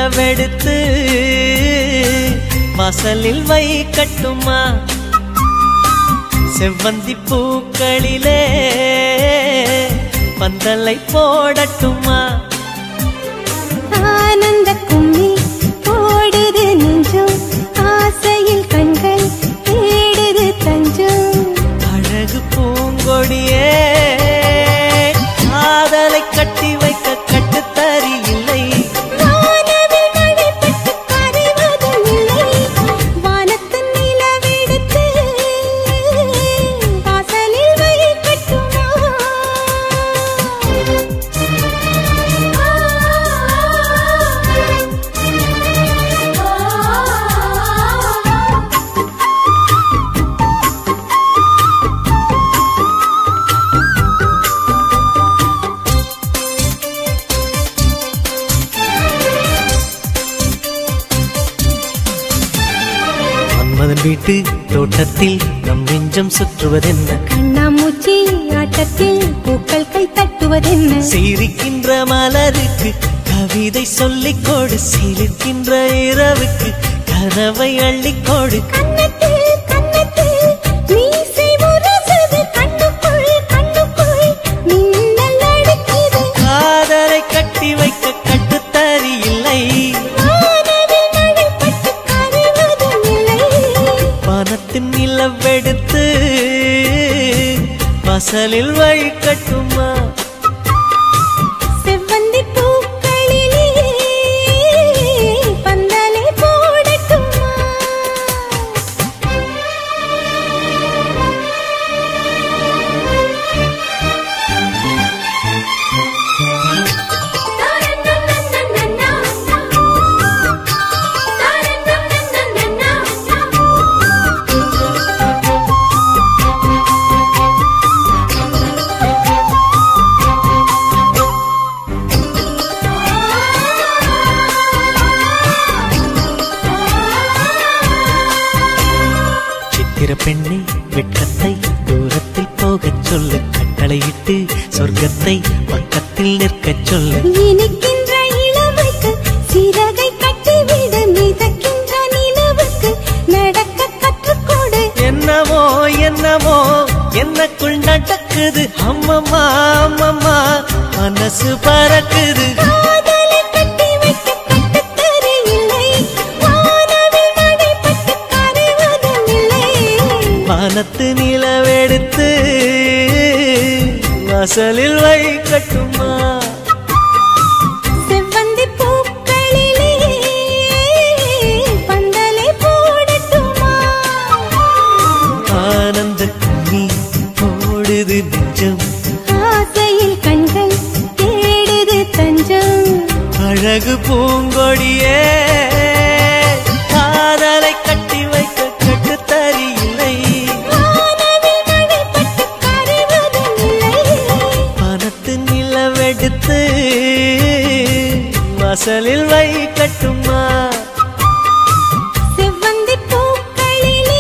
நிலவெடுத்து வாசலில் வைக்கட்டுமா செவ்வந்தி பூக்களிலே பந்தலை போடட்டுமா ஆனந்த கும்மி போடுது நெஞ்சம் ஆசையில் கண்கள் தேடுது தஞ்சம் அழகு பூங்கொடியே காதலை கட்டி வைக்க கட்டுத்தறி இல்லை வானவில் மழைப்பட்டு கரைவதும் இல்லை. வானத்தின் நிலவெடுத்து வாசலில் வைக்கட்டுமா? மன்மதன் வீட்டு தோட்டத்தில் நம் நெஞ்சம் சுற்றுவதென்ன கண்ணாமூச்சி ஆட்டத்தில் பூக்கள் கை தட்டுவதென்ன சிரிக்கின்ற மலருக்கு கவிதை சொல்லிக் கொடு சிரிக்கின்ற இரவுக்கு கனவை அள்ளிக்கொடு கன்னத்தில் கன்னத்தில் மீசை முரசுது கண்ணுக்குள் கண்ணுக்குள் மின்னல் அடிக்குது காதலை கட்டி வைக்க கட்டுத்தறி இல்லை வானவில் மழைப்பட்டு கரைவதும் இல்லை. வானத்தின் நிலவெடுத்து வாசலில் வைக்கட்டுமா செவ்வந்தி பூக்களிலே பந்தலை போடட்டுமா சித்திர பெண்ணே வெட்கத்தை தூரத்தில் போகச் சொல்லு கட்டளையிட்டு சொர்க்கத்தை பக்கத்தில் நிற்கச் சொல்லு இனிக்கின்ற இளமைக்கு சிறகை கட்டிவிட மிதக்கின்ற நிலவுக்கு நடக்க கற்றுக்கொடு என்னமோ என்னமோ என்னக்குள் நடக்குது அம்மம்மா அம்மம்மா மனசு பறக்குது காதலை கட்டி வைக்க கட்டுத்தறி இல்லை வானவில் மழைப்பட்டு கரைவதும் இல்லை வானத்து நிலவெடுத்து வாசலில் வைக்கட்டுமா செவ்வந்தி பூக்களிலே பந்தலை போடட்டுமா ஆனந்த கும்மி போடுது நெஞ்சம் ஆசையில் கண்கள் தேடுது தஞ்சம் அழகு பூங்கொடியே காதலை கட்டி வைக்க கட்டுத்தறி இல்லை வானவில் மழைப்பட்டு கரைவதும் இல்லை பணத்து நிலவெடுத்து வாசலில் வைக்கட்டுமா செவ்வந்தி பூக்களிலே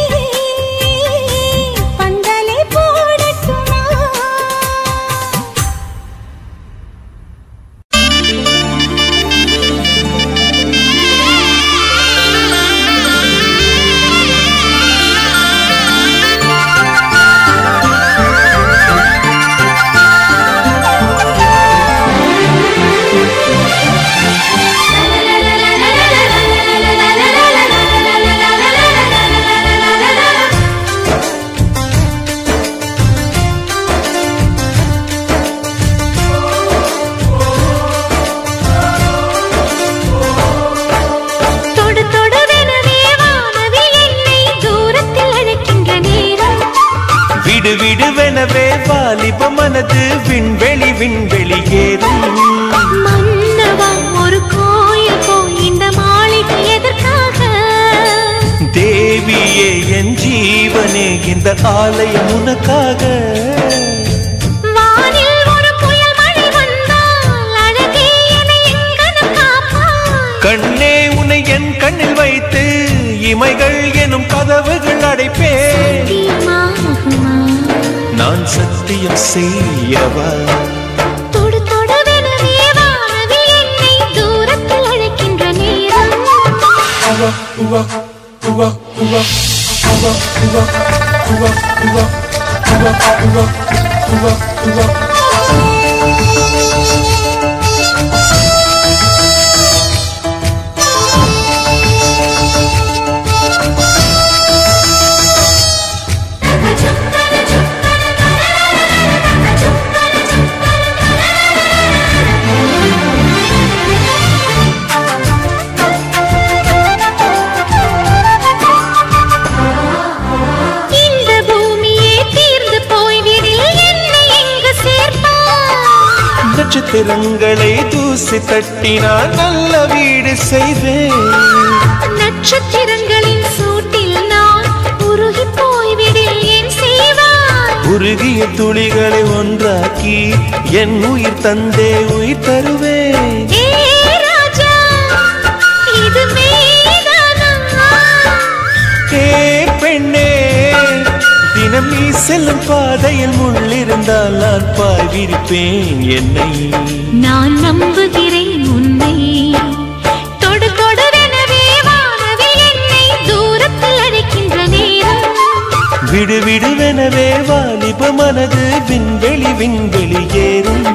பந்தலை போடட்டுமா தொடு தொடுவெனவே வானவில் என்னை தூரத்தில் அழைக்கின்ற நேரம் விடு விடுவெனவே வாலிப மனது விண்வெளி விண்வெளி ஏறும் மன்னவா ஒரு கோயில் போ இந்த மாளிகை எதற்காக தேவியே என் ஜீவனே இந்த ஆலயம் உனக்காக வானில் ஒரு புயல் மழை வந்தால் அழகே என்னை எங்கனம் காப்பாய் கண்ணே உன்னை என் கண்ணில் வைத்து இமைகள் எனும் கதவுகள் அடைப்பேன் தீமாகுமா நான் சத்தியம் செய்யவா தொடு தொடுவெனவே வானவில் என்னை தூரத்தில் அழைக்கின்ற நேரம் இந்த பூமியே தீர்ந்து போய்விடில் என்னை எங்கு சேர்ப்பாய் நட்சத்திரங்களை தூசி தட்டினால் நல்ல வீடு செய்வேன் நட்சத்திரங்களின் சூட்டில் நான் உருகி போய்விடில் என் செய்வாய் உருகிய துளிகளை ஒன்றாக்கி என் உயிர் தந்தே உயிர் தருவேன் ஏ ராஜா இது மெய்தானா ஏ பெண்ணே தினம் நீ செல்லும் பாதையில் முள்ளிருந்தால் நான் பாய் விரிப்பேன் என்னை நான் நம்புகிறேன் உன்னை தொடு தொடரெனவே வானவில் என்னை தூரத்தில் அழைக்கின்ற நேரம் விடு விடுவெனவே வாலிப மனது விண்வெளி விண்வெளி ஏறும்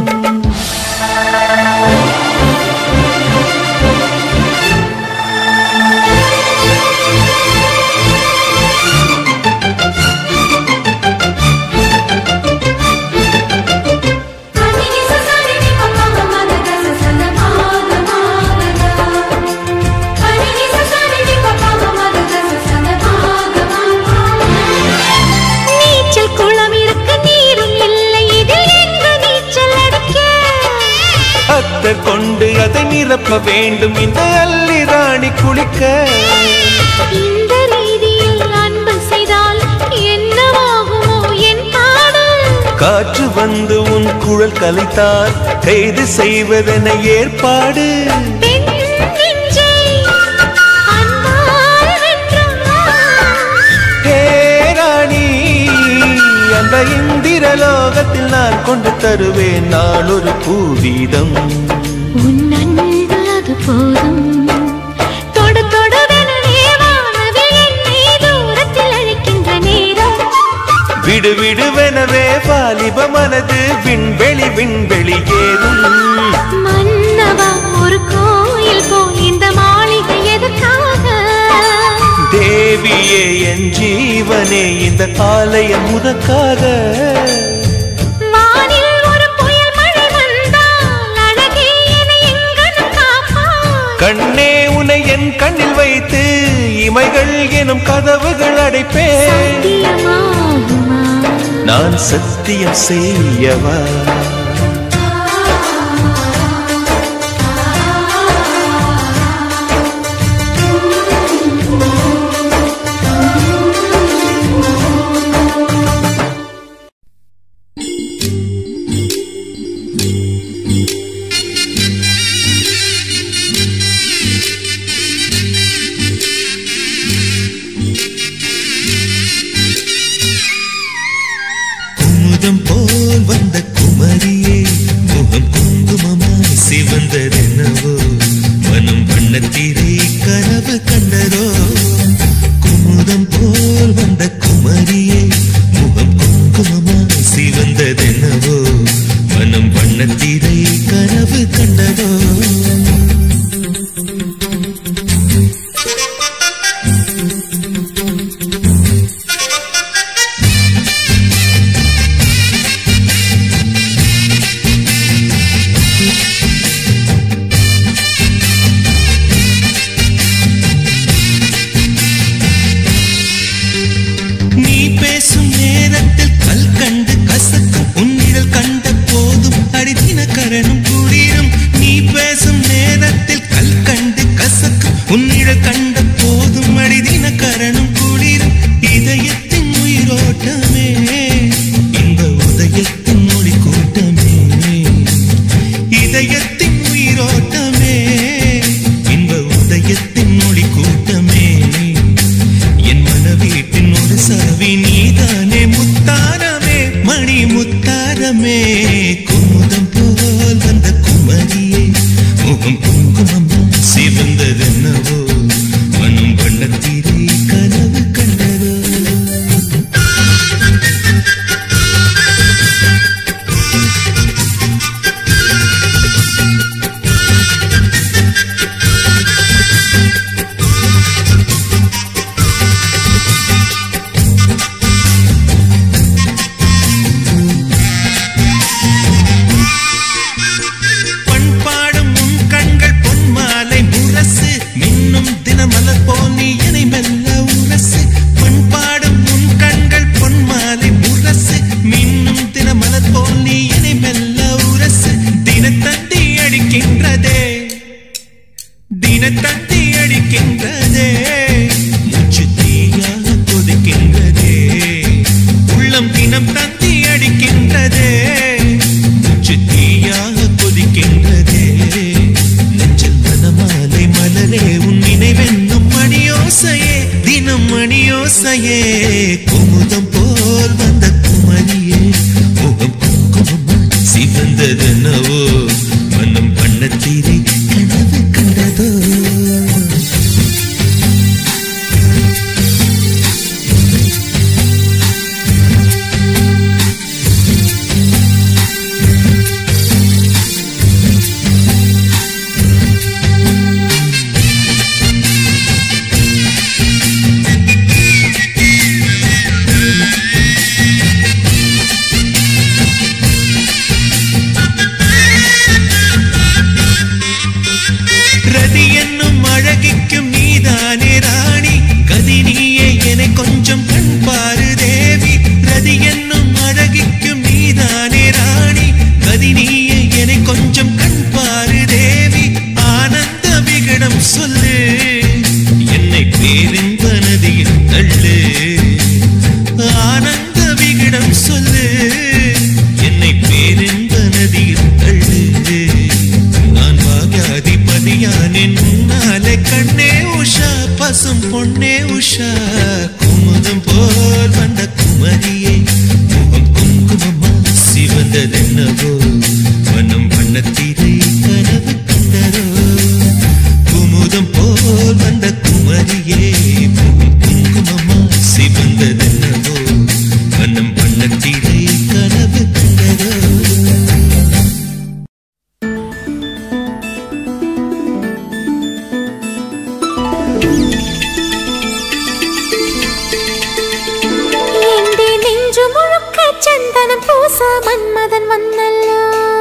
நீச்சல் குளம் இருக்க நீரும் இல்லை இதில் எங்கு நீச்சல் அடிக்க அத்தர் கொண்டு அதை நிரப்ப வேண்டும் இந்த அல்லி ராணி குளிக்க இந்த ரீதியில் அன்பு செய்தால் என்னவாகுமோ என் பாடல் காற்று வந்து உன் குழல் கலைத்தால் கைது செய்வதென ஏற்பாடு பெண் நெஞ்சை அன்பால் வென்றாய். ஹே ராணி அந்த இந்திர லோகத்தில் நான் கொண்டு தருவேன் நான் ஒரு பூவீதம் உன் அன்பு அது போதும் தொடு தொடுவெனவே வானவில் என்னை தூரத்தில் அழைக்கின்ற நேரம் விடு விடுவெனவே வாலிப மனது விண்வெளி விண்வெளி ஏறும் மன்னவா ஒரு கோயில் போல் இந்த மாளிகை எதற்காக தேவியே என் ஜீவனே இந்த ஆலயம் உனக்காக வானில் ஒரு புயல் மழை வந்தால் அழகே என்னை எங்கனம் காப்பாய் கண்ணே உனை என் கண்ணில் வைத்து இமைகள் எனும் கதவுகள் அடைப்பேன் சத்தியமாகுமா நான் சத்தியம் செய்யவா குமுதம் போல் வந்த குமரியே முகம் குங்குமமாய் சிவந்ததென்னவோ மனம் வண்ணத்திரை கனவு கண்டதோ குமுதம் போல் வந்த குமரியே முகம் குங்குமமாய் சிவந்ததென்னவோ மனம் வண்ணத்திரை கனவு கண்டதோ நீ பேசும் நேரத்தில் கல் கண்டு கசக்கும் உன்னிடல் கண்ட போதும் அடிதின கரணும் குளிரும் நீ பேசும் நேரத்தில் கல் கண்டு கசக்கும் உன்னிடல் கண்ட போதும் அடிதின கரணும் குளிரும் இதயத்தின் உயிரோட்டமே இந்த உதயத்தின் மொழி கூட்டமே இதயத்தின் உயிரோட்டமே இன்ப உதயத்தின் மொழி கூட்டமே என் மனவீட்டின் ஒரு சவி நீதானே முத்தாரமே மணி முத்தாரமே குமுதம் போல் வந்த குமரியே முகம் குங்குமம் சிவந்ததென்னவோ ஆசையே குமுதம் போல் வந்த குமரியே முகம் குங்குமமா சிவந்ததென்னவோ மனம் பண்ணத்தீரை கனவு கண்டதோ ரதி என்னும் அழகிக்கும் நீதானே ராணி கதி நீயே என கொஞ்சம் கண் பாரு தேவி ரதி என்னும் அழகிக்கும் நீதானே ராணி கதி நீயே என கொஞ்சம் கண் பாரு தேவி ஆனந்த விகடம் சொல்லு என்னை பேரின்ப நதியில் தள்ளு ஆனந்த விகடம் சொல்லு என்னை பேரின்ப நதியில் தள்ளு நான் பாகியாதிபதியானேன் முன்னாலே கண்ணே உஷா பசும் பொன்னே உஷா குமுதம் போல் வந்த குமரியே முகம் குங்குமமா சிவந்ததென்னவோ மனம் வண்ணத்திரை கனவு கண்டரோ குமுதம் போல் வந்த குமரியே முகம் குங்குமமா சிவந்ததென்னவோ மனம் வண்ணத்திரை கனவு கண்டரோ എന്റെ നെഞ്ചു മുഴുക്ക ചന്ദനം പൂസ മന്മഥൻ വന്നല്ലോ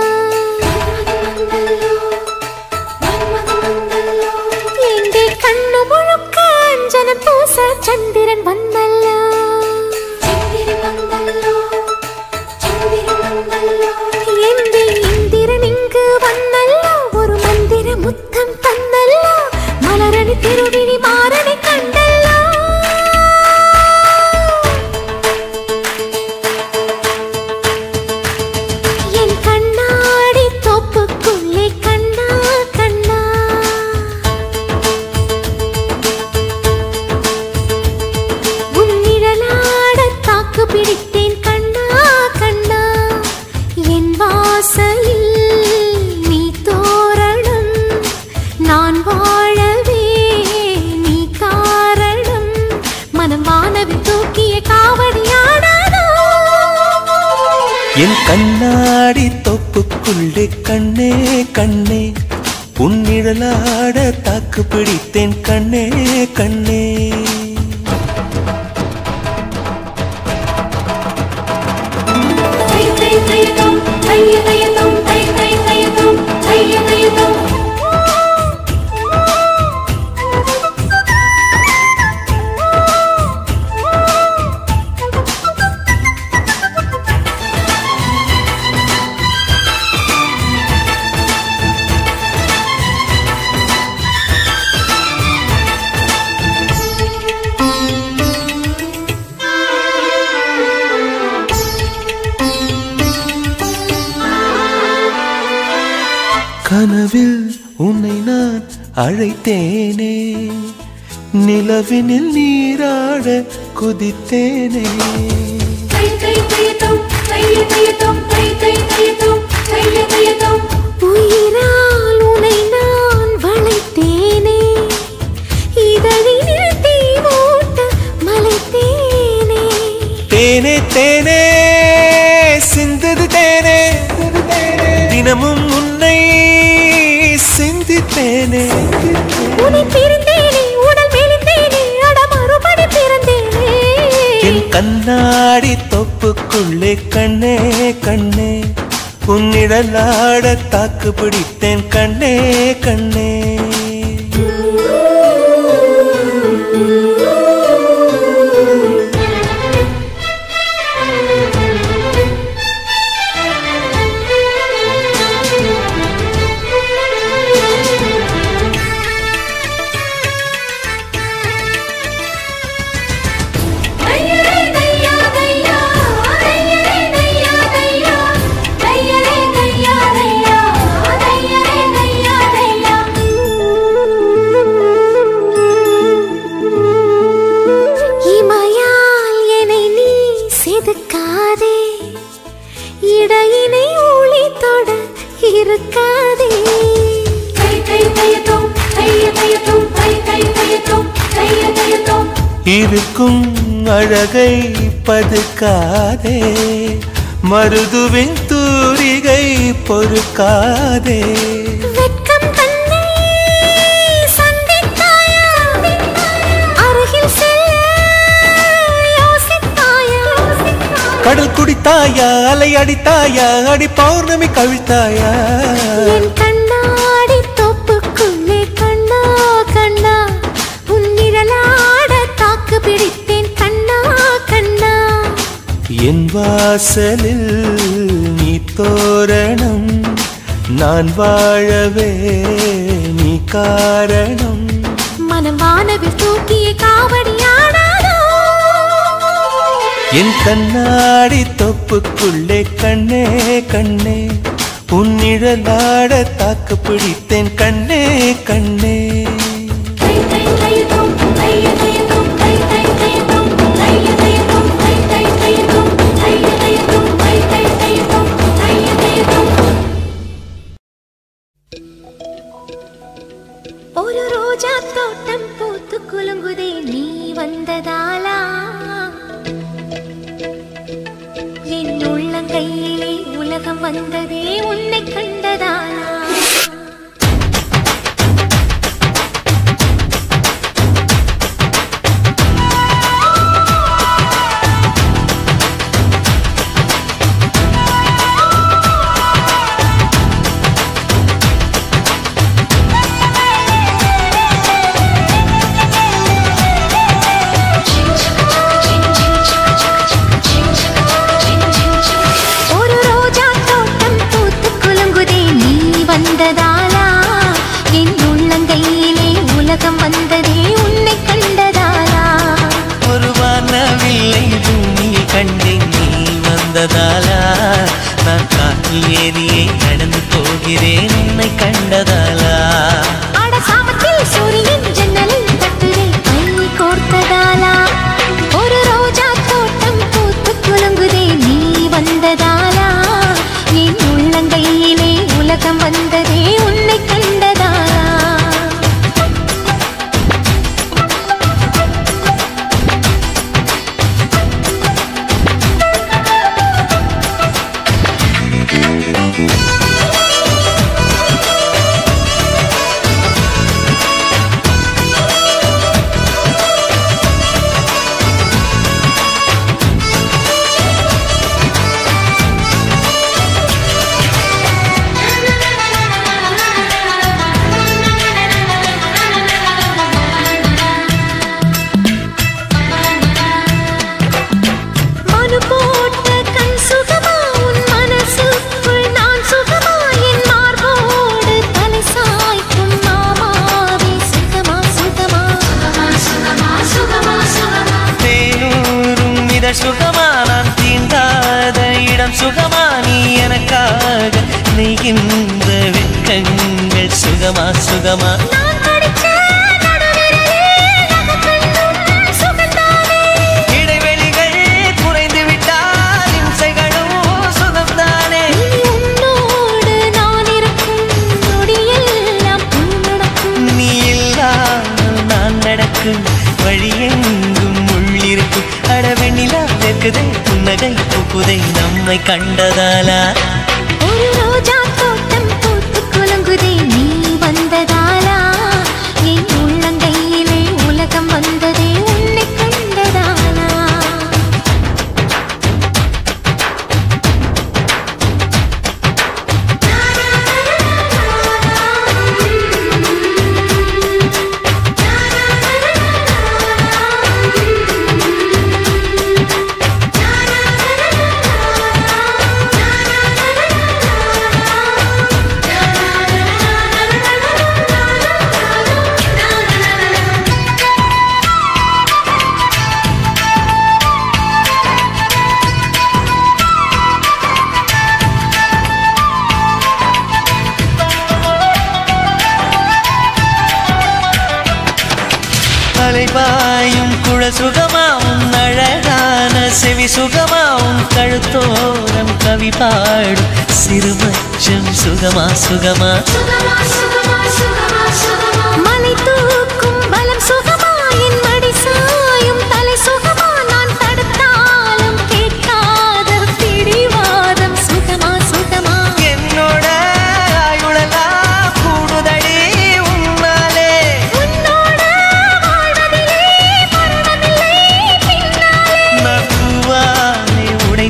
എന്റെ കണ്ണു മുഴുക്ക അഞ്ജനം പൂസ ചന്ദ്രൻ വന്നല്ലോ എന്റെ ഇന്ദിരൻ ഇങ്ക് വന്നല്ലോ ഒരു മന്ദിര മുത്തം തന്നല്ലോ മലരണി തിരുവിഴി മാറണി കണ്ടല്ലോ என் கண்ணாடி தோப்புக்குள்ளே கண்ணா கண்ணா உன் நிழலாட தாக்கு பிடித்தேன் கண்ணா கண்ணா என் வாசலில் நீ தோரணம் நான் வாழவே நீ காரணம் மனம் வானவில் தூக்கிய காவடியாடாதோ என் கண்ணாடி தொப்புக்குள்ளே கண்ணே கண்ணே உன்னிழலாட தாக்கு பிடித்தேன் கண்ணே கண்ணே கனவில் உன்னை நான் அழைத்தேனே நிலவினில் நீராட குதித்தேனே உயிரால் உனை நான் வளைத்தேனே இதழினில் தீ மூட்ட மலைத்தேனே தேனே தேனே சிந்தது தேனே தினமும் உன்னை சிந்தித்தேனே உன்னை பிரிந்தேனே உடல் மெலிந்தேனே அட மறுபடி பிறந்தேனே என் கண்ணாடி தொப்புக்குள்ளே கண்ணே கண்ணே உன்னிடலாட தாக்கு பிடித்தேன் கண்ணே கண்ணே தையரே தையா தையா தையரே தையா தையா தையரே தையா தையா தையரே தையா தையா இருக்கும் அழகை பதுக்காதே மருதுவின் தூரிகை பொறுக்காதே வெட்கம் தன்னை சந்தித்தாயா அருகில் செல்ல யோசித்தாயா கடல் குடித்தாயா அலை அடித்தாயா அடி பௌர்ணமி கவிழ்த்தாயா என் கண்ணாடி தோப்புக்குள்ளே கண்ணா கண்ணா உன் நிழலாட தாக்கு பிடித்தேன் கண்ணா கண்ணா என் வாசலில் நீ தோரணம் நான் வாழவே நீ காரணம் மனம் வானவில் தூக்கிய காவடி ஆடாதோ என் கண்ணாடி தொப்புக்குள்ளே கண்ணே கண்ணே உன் நிழலாட தாக்கு பிடித்தேன் கண்ணே கண்ணே தை தை தை தோம் தை தை தோம் தை தை தை தோம் தை தை தோம் தை தை தை தோம் தை தை தோம் தை தை தை தோம் தை தை தோம் ஒரு ரோஜா தோட்டம் பூத்து குலுங்குதே நீ வந்ததாலா என் உள்ளங்கையிலே உலகம் வந்ததே உன்னை கண்டதாலா ஒரு ரோஜா தோட்டம் பூத்து குலுங்குதே நீ வந்ததாலா என் உள்ளங்கையிலே உலகம் வந்ததே உன்னை கண்டதாலா ஒரு வானவில்லை பூமியில் கண்டேன் நீ வந்ததாலா நான் காற்றில் ஏறியே நடந்து போகிறேன் உன்னை கண்டதாலா அட சாமத்தில் சூரியன் ஜன்னலில் தட்டுதே கை கோர்த்ததாலா ஒரு ரோஜா தோட்டம் பூத்து குலுங்குதே நீ வந்ததாலா என் உள்ளங்கையிலே உலகம் வந்ததே உன்னை கண்டதாலா மனு போட்ட கண் சுகமா உன் மனசுக்குள் நான் சுகமா என் மார்போடு தலை சாய்க்கும் மாமாவே சுகமா சுகமா சுகமா சுகமா சுகமா தேனூரும் இதழ் சுகமா நான் தீண்டாத இடம் சுகமா நீ எனக்காக நெய்கின்ற வெட்கங்கள் சுகமா சுகமா நான் படிச்ச நடுவிரலே நகக்கண்ணும் சுகந்தானே இடைவெளிகள் குறைந்து விட்டால் இம்சைகளும் சுகம்தானே இனி உன்னோடு நான் இருக்கும் நொடியெல்லாம் பொன் நடக்கும் நீ இல்லாமல் நான் நடக்கும் வழியெங்கும் உள்ளிருக்கும் அடவெண்ணிலா வெக்குதே புன்னகை பூக்குதை நம்மை கண்டதாலா ஒரு ரோஜா தோட்டம் பூத்து குலுங்குதே நீ வந்ததாலா என் உள்ளங்கையிலே உலகம் வந்ததே உன்னை கண்டதாலா அலைபாயும் குழல் சுகமா உன் அழகான செவி சுகமா உன் கழுத்தோரம் கவி பாடும் சிறுமச்சம் சுகமா சுகமா மலை தூக்கும் பலம் சுகமா என் மடி சாயும்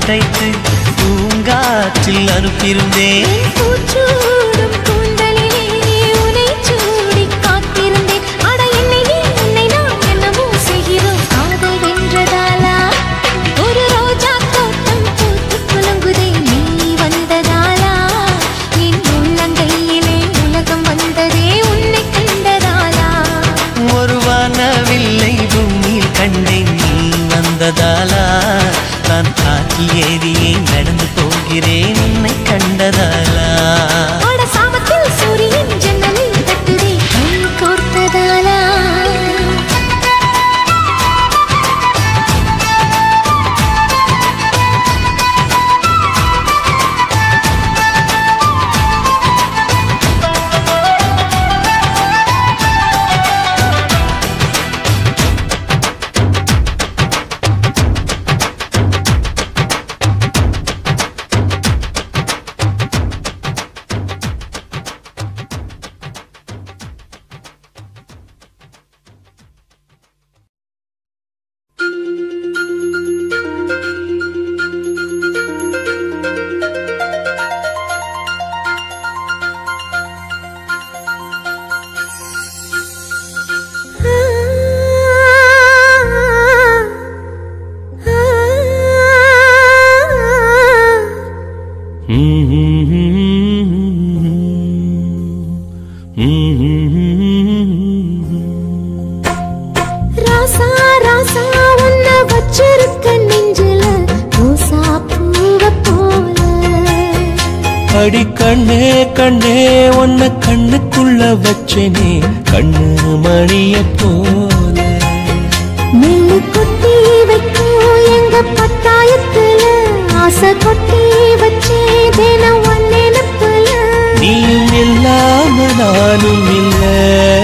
துடைத்து பூங்காற்றில் அனுப்பியிருந்தேன் என் பூச்சூடும் கூந்தலிலே உனை சூடிக் காத்திருந்தேன். அட என்னை நீ, உன்னை நான் என்னமோ செய்கிறோம். காதல் வென்றதாலா? ஒரு ரோஜாத் தோட்டம் பூத்துக் குலுங்குதே, நீ வந்ததாலா? என் உள்ளங்கையிலே உலகம் வந்ததே, உன்னைக் கண்டதாலா? ஒரு வானவில்லை பூமியில் கண்டேன் நீ வந்ததாலா நான் காற்றில் ஏறியே நடந்து போகிறேன் உன்னை கண்டதாலா அட சாமத்தில் சூரியன் ஜன்னலில் தட்டுதே, கை கோர்த்ததாலா? ராசா ராசா உன்ன வச்சிருக்க நெஞ்சில ரோசா பூவ போல அடி கண்ணே கண்ணே உன்னை கண்ணுக்குள்ள வச்சேனே கண்ணு மணிய போல நெல்லு கொட்டி வைக்கும் எங்க பத்தாயத்துல ஆசை கொட்டி வச்சே தினம் ஒன் நினப்புல நீயும் இல்லாம நானும் இல்லை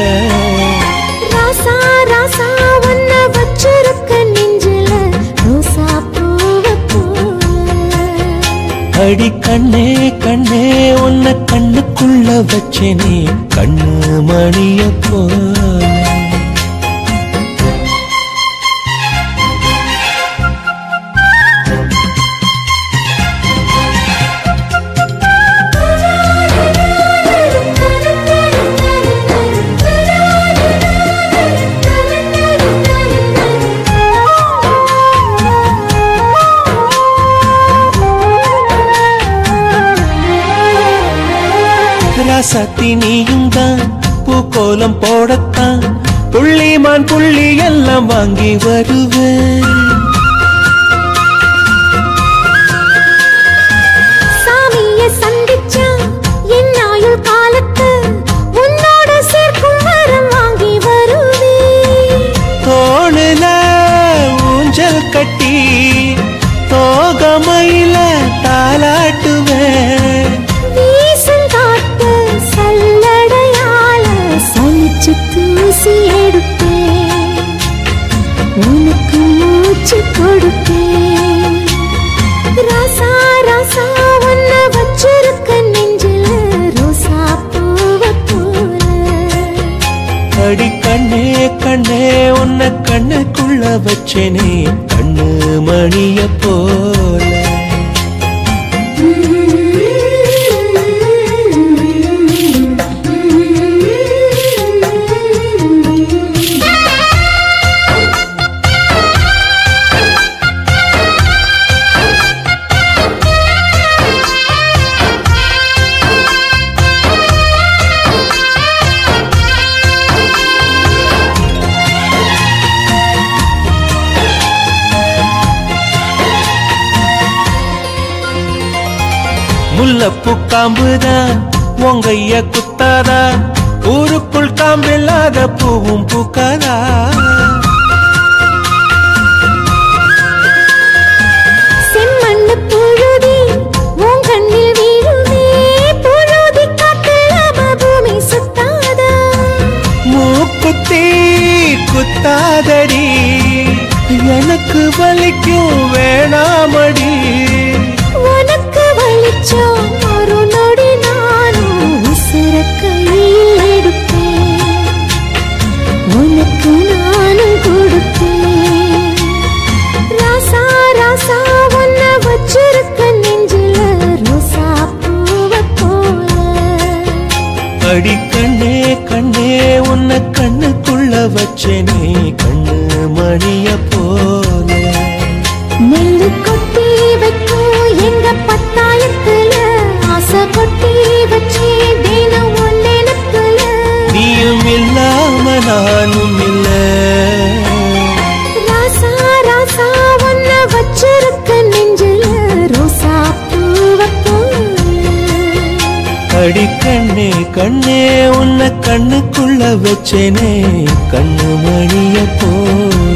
ராசா ராசா உன்ன வச்சிருக்க நெஞ்சில ரோசா பூவ போல அடி கண்ணே கண்ணே உன்னை கண்ணுக்குள்ள வச்சேனே கண்ணு மணிய போல ராசாத்தி நீயும் தான் பூக்கோலம் போடத்தான் புள்ளிமான் புள்ளி எல்லாம் வாங்கி வருவேன் சாமிய சந்திச்சா என் ஆயுள் காலத்து உன்னோட சேர்க்கும் வரம் வாங்கி வருவேன் தோணுல ஊஞ்சல் கட்டி தோகமையில தாலாட்டுவேன் வீசும் காத்து சல்லடையால சலிச்சு தூசி எடுப்பேன் உனக்கு மூச்சு கொடுப்பேன் ராசா ராசா உன்ன வச்சிருக்க நெஞ்சில ரோசா பூவ போல அடி கண்ணே கண்ணே உன்னை கண்ணுக்குள்ள வச்சேனே கண்ணு மணிய போல முல்லப்பூ காம்புதான் உங்கைய குத்தாதா ஊருக்குள் காம்பில்லாத பூவும் பூக்காதா செம்மண்ணு புழுதி உன் கண்ணில் வீழுமே புழுதி காட்டுலாம பூமி சுத்தாதா மூக்குத்தி குத்தாதடி எனக்கு வலிக்கும் வேணாமடி உனக்கு வலிச்சோம் ஒரு நொடி நானும் உசுர கையில் எடுப்பேன் உனக்கு நானும் கொடுப்பேன் ராசா ராசா உன்ன வச்சு வச்சேனே கண்ணு மணிய போல நெல்லு கொட்டி வைக்கும் எங்க பத்தாயத்துல ஆசை கொட்டி வச்சே தினம் ஒன்னெனத்துல நீயும் இல்லாம நானும் இல்ல ராசா ராசா ஒன்ன வச்சிருக்க நெஞ்சில ரோசா பூவ அடி கண்ணே கண்ணே உன்னை கண்ணுக்குள்ள வச்சேனே கண்ணு மணிய போல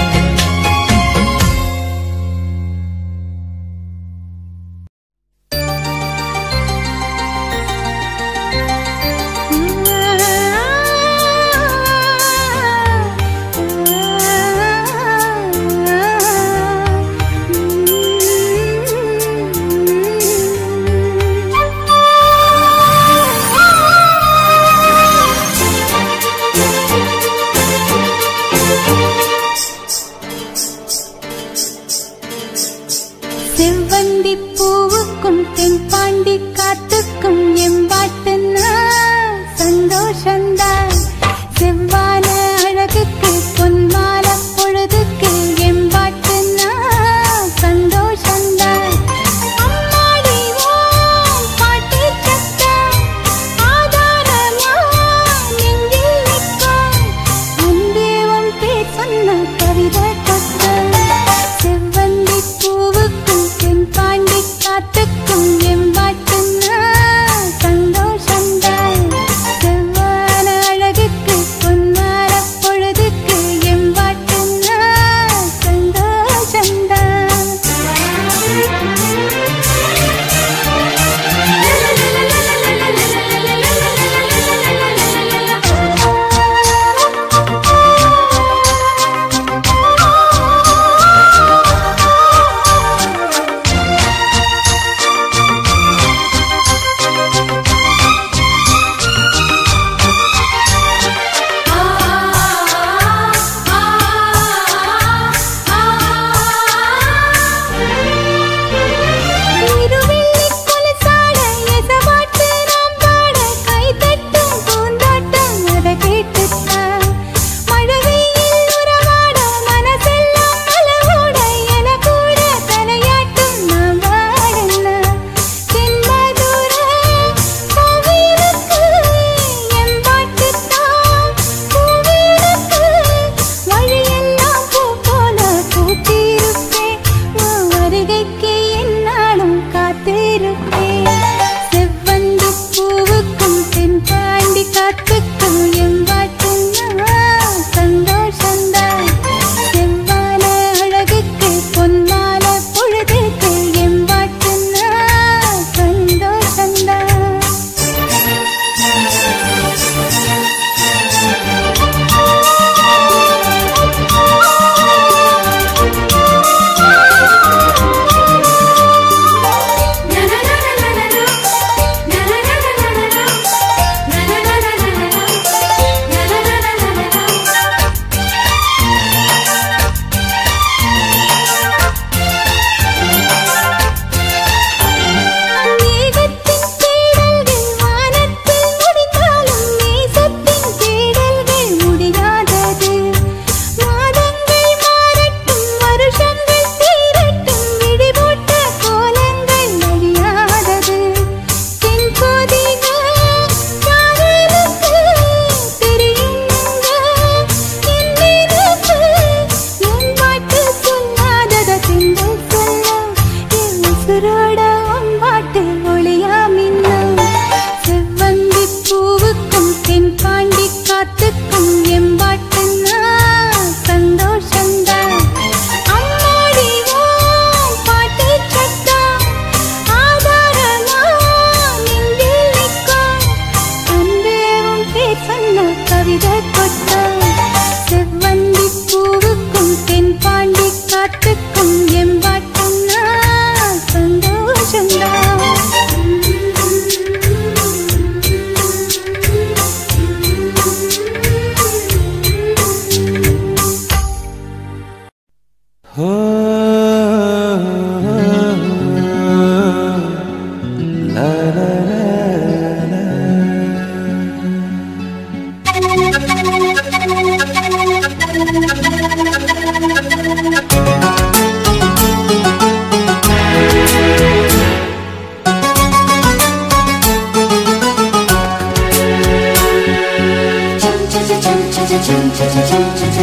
செவ்வந்தி பூவுக்கும் தென்பாண்டி காத்துக்கும் எம்பாட்டுன்னா சந்தோஷந்தான் செவ்வான அழகுக்கு பொன்மால பொழுதுக்கு எம்பாட்டுன்னா சந்தோஷந்தான் அம்மாடி ஓம் பாட்டி சத்தம் ஆதாரமா நெஞ்சில் நிற்கும் அன்பே உன் பேர் சொன்ன கவிதை கொத்தம் செவ்வந்தி பூவுக்கும் தென்பாண்டி காத்துக்கும் எம்பாட்டுன்னா சந்தோஷந்தான் செவ்வான அழகுக்கு பொன்மார பொழுதுக்கு எம்பாட்டுன்னா சந்தோஷந்தான்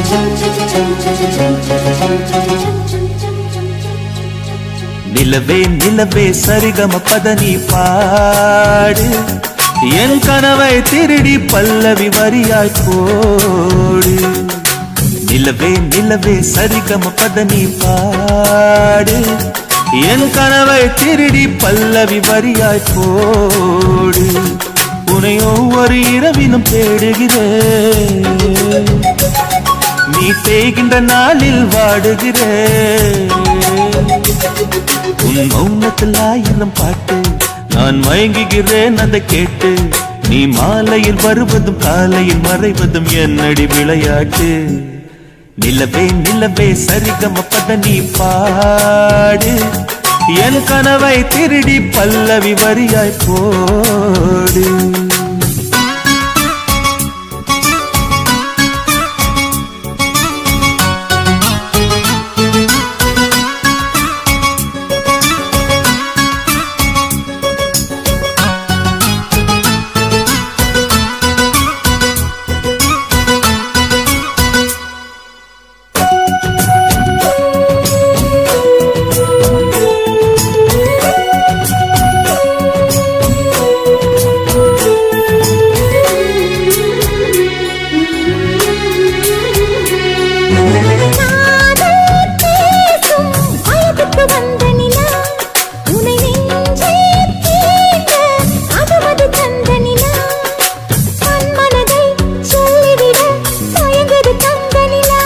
நிலவே நிலவே சரிகம பதனி பாடு என் கனவை திருடி பல்லவி வரியாய் போடு நிலவே நிலவே சரிகம பதனி பாடு என் கனவை திருடி பல்லவி வரியாய் போடு உன்னை ஒவ்வொரு இரவிலும் தேடுகிறேன் நீ தேய்கின்ற நாளில் வாடுகிறேன் உன் மௌனத்தில் ஆயிரம் பாட்டு நான் மயங்குகிறேன் அதை கேட்டு நீ மாலையில் வருவதும் காலையில் மறைவதும் என்னடி விளையாட்டு நிலவே நிலவே சரிகம பத நீ பாடு என் கனவை திருடி பல்லவி வரியாய் போடு காதல் பேசும் வயதுக்கு வந்த நிலா உனை நெஞ்சே தீண்ட அகமது தந்த நிலா தன் மனதை சொல்லிவிட தயங்குது தந்த நிலா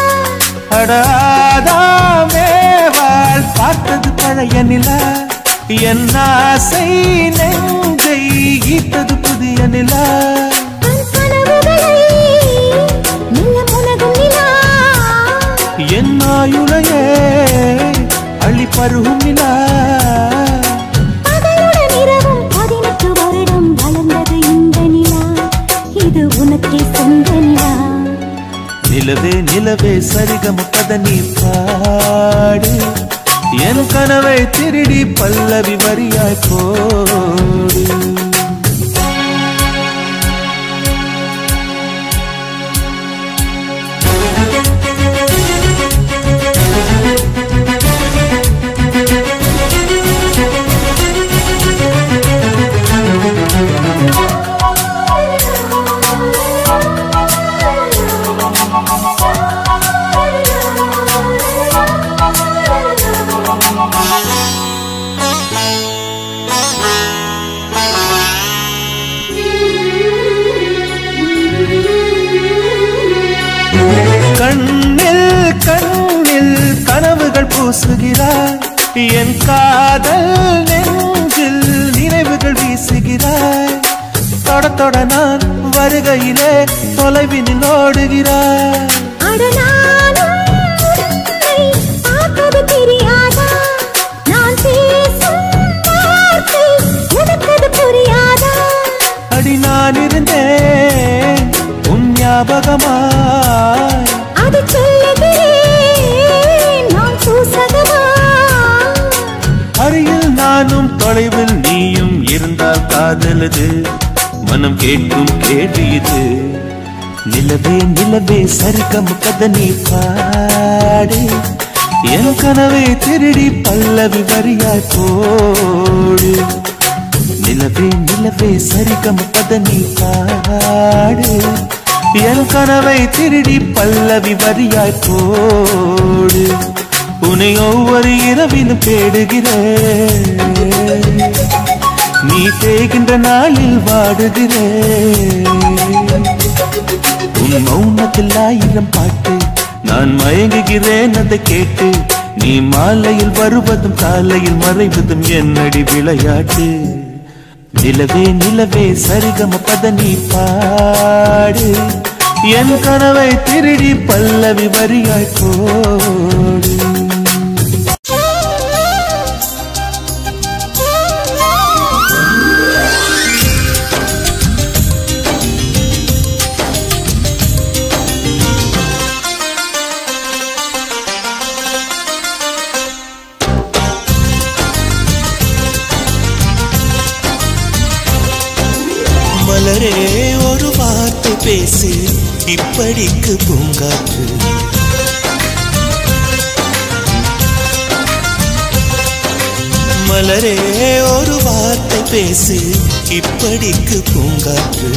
அடாதாமேவாள் பார்த்தது பழைய நிலா என் ஆசை நெஞ்சை ஈட்டது புதிய நிலா தன் கனவுகளை மெல்ல முனகும் நிலா என் ஆயுளையே அள்ளி பருகும் நிலா பகலுடன் இரவும் பதினெட்டு வருடம் வளர்ந்தது இந்த நிலா இது உனக்கே சொந்த நிலா நிலவே நிலவே சரிகம பத நீ பாடு என் கனவை திருடி பல்லவி வரியாய் போடு கண்ணில் கண்ணில் கனவுகள் பூசுகிறாய் என் காதல் நெஞ்சில் நினைவுகள் வீசுகிறாய் தொட தொட நான் வருகையிலே தொலைவினில் ஓடுகிறாய் அடனாலும் உன்னை பார்ப்பது தெரியாதா? நான் பேசும் வார்த்தை உனக்கது புரியாதா? அடி நான் இருந்தேன் உன் ஞாபகமாய் அது சொல்லுகிறேன் நான் சூசகமா? அருகில் நானும் தொலைவில் நீயும் இருந்தால் காதலது மனம் கேட்கும் கேள்வி இது நிலவே நிலவே சரிகம் கத நீ பாடு என் கனவை திருடி பல்லவி வரியாய் போடு நிலவே நிலவே சரிகம் பத நீ பாடு என் கனவை திருடி பல்லவி வரியாய் போடு உன்னை ஒவ்வொரு இரவிலும் தேடுகிறேன் நீ தேய்கின்ற நாளில் வாடுகிறேன் உன் மௌனத்தில் ஆயிரம் பாட்டு நான் மயங்குகிறேன் அதை கேட்டு நீ மாலையில் வருவதும் காலையில் மறைவதும் என்னடி விளையாட்டு நிலவே நிலவே சரிகம பத நீ பாடு என் கனவை திருடி பல்லவி வரியாய் போடு மலரே ஒரு வார்த்தை பேசு இப்படிக்கு பூங்காற்று மலரே ஒரு வார்த்தை பேசு இப்படிக்கு பூங்காற்று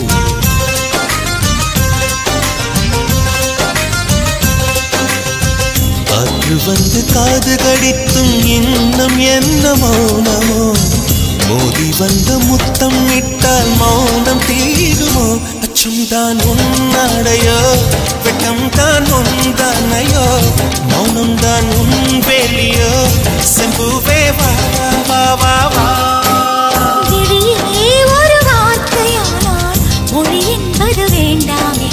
காற்று வந்து காது கடித்தும் இன்னும் என்ன மௌனமோ மோதி வந்த முத்தம் இட்டால் மௌனம் தீருமோ அச்சம் தான் உன்னாடையோ வெட்டம் தான் உன்தானையோ மௌனம் தான் உன் வேலியோ செம்புவே வா வா வா வா விழியே ஒரு வார்த்தையானால் மொழி என்பது வேண்டாமே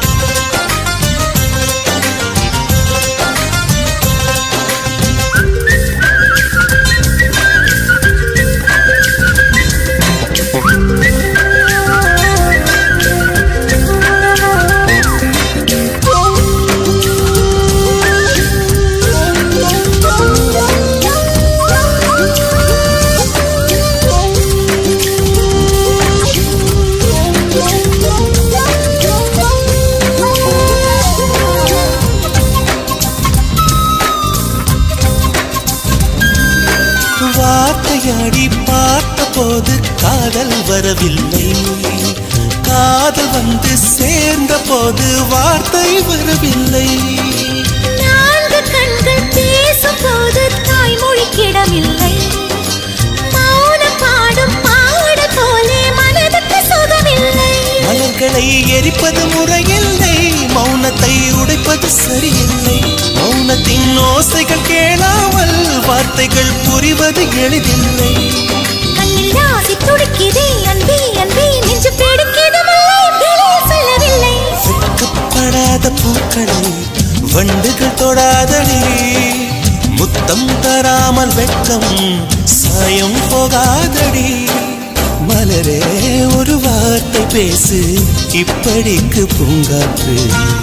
வார்த்தையாடி பார்த்த போது காதல் வரவில்லை காதல் வந்து சேர்ந்த போது வார்த்தை வரவில்லை நான்கு கண்கள் பேசும்போது தாய்மொழிக்கிடமில்லை மௌனம் பாடும் பாடல் போலே மனதுக்கு சுகமில்லை மலர்களை எரிப்பது முறையில்லை மௌனத்தை உடைப்பது சரியில்லை மௌனத்தின் ஓசைகள் கேளாமல் வார்த்தைகள் புரிவது எளிதில்லை கண்ணில் ஆசை துடிக்குதே அன்பே அன்பே நெஞ்சு பிடிக்குது முல்லை வெளியே சொல்லவில்லை வெட்கப்படாத பூக்களை வண்டுகள் தொடாதடி முத்தம் தராமல் வெட்கம் சாயம் போகாதடி மலரே ஒரு வார்த்தை பேசு இப்படிக்கு பூங்காற்று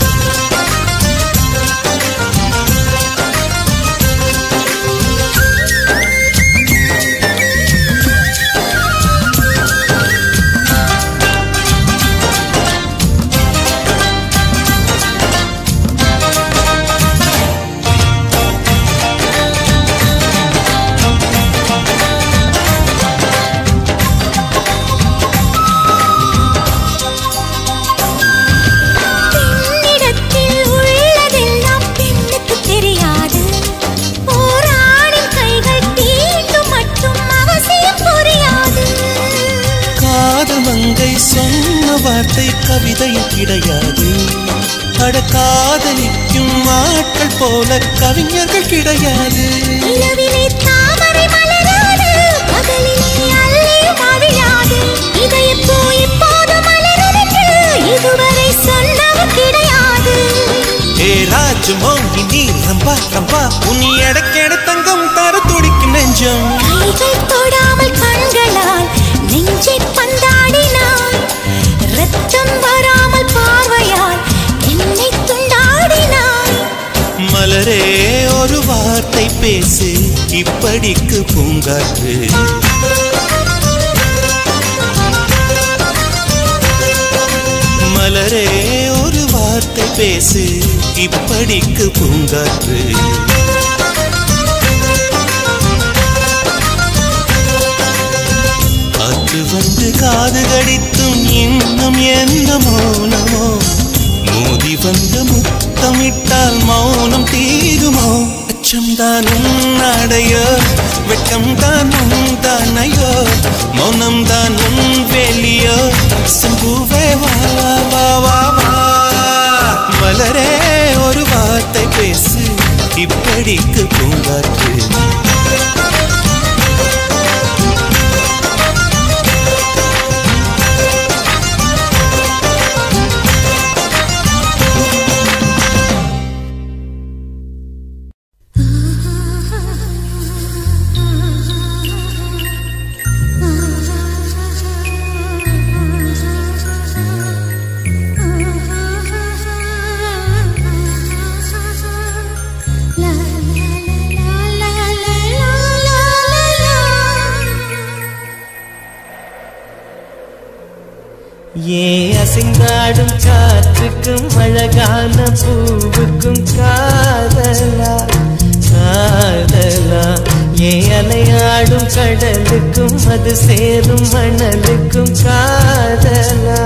பெண்ணிடத்தில் உள்ளதெல்லாம் பெண்ணுக்கு தெரியாது போராடின் கைகள் தீண்டும் மட்டும் அவசியம் புரியாது காதல் மங்கை சொன்ன வார்த்தை கவிதையில் கிடையாது அட காதலிக்கும் ஆட்கள் போல கவிஞர்கள் கிடையாது நிலவிலே தாமரை மலராது பகலிலே அல்லியும் அவிழாது இதயப்பூ இப்போது மலருதென்று இதுவரை சொன்னவன் கிடையாது ஏ ராஜு மோகினி ரம்பா ரம்பா உன் எடக்கேட தங்கம் தர துடிக்கும் நெஞ்சம் கைகள் தொடாமல் கண்களால் நெஞ்சை பந்தாடினாய் ரத்தம் வராமல் பார்வையால் என்னை துண்டாடினாய் மலரே ஒரு வார்த்தை பேசு இப்படிக்கு பூங்காற்று மலரே ஒரு வார்த்தை பேசு இப்படிக்கு பூங்காற்று காற்று வந்து காது கடித்தும் இன்னும் என்ன மௌனமோ மோதி வந்த முத்தமிட்டால் மௌனம் தீருமோ அச்சம்தான் உன்னாடையோ வெட்கம்தான் உன் தானையோ மௌனம்தான் உன் வேலியோ சம்புவே வா வா வா வா வா மலரே ஒரு வார்த்தை பேசு இப்படிக்கு பூங்காற்று ஏ அசைந்தாடும் காற்றுக்கும் அழகான பூவுக்கும் காதலா காதலா ஏ அலையாடும் அலையாடும் கடலுக்கும் அது சேரும் மணலுக்கும் காதலா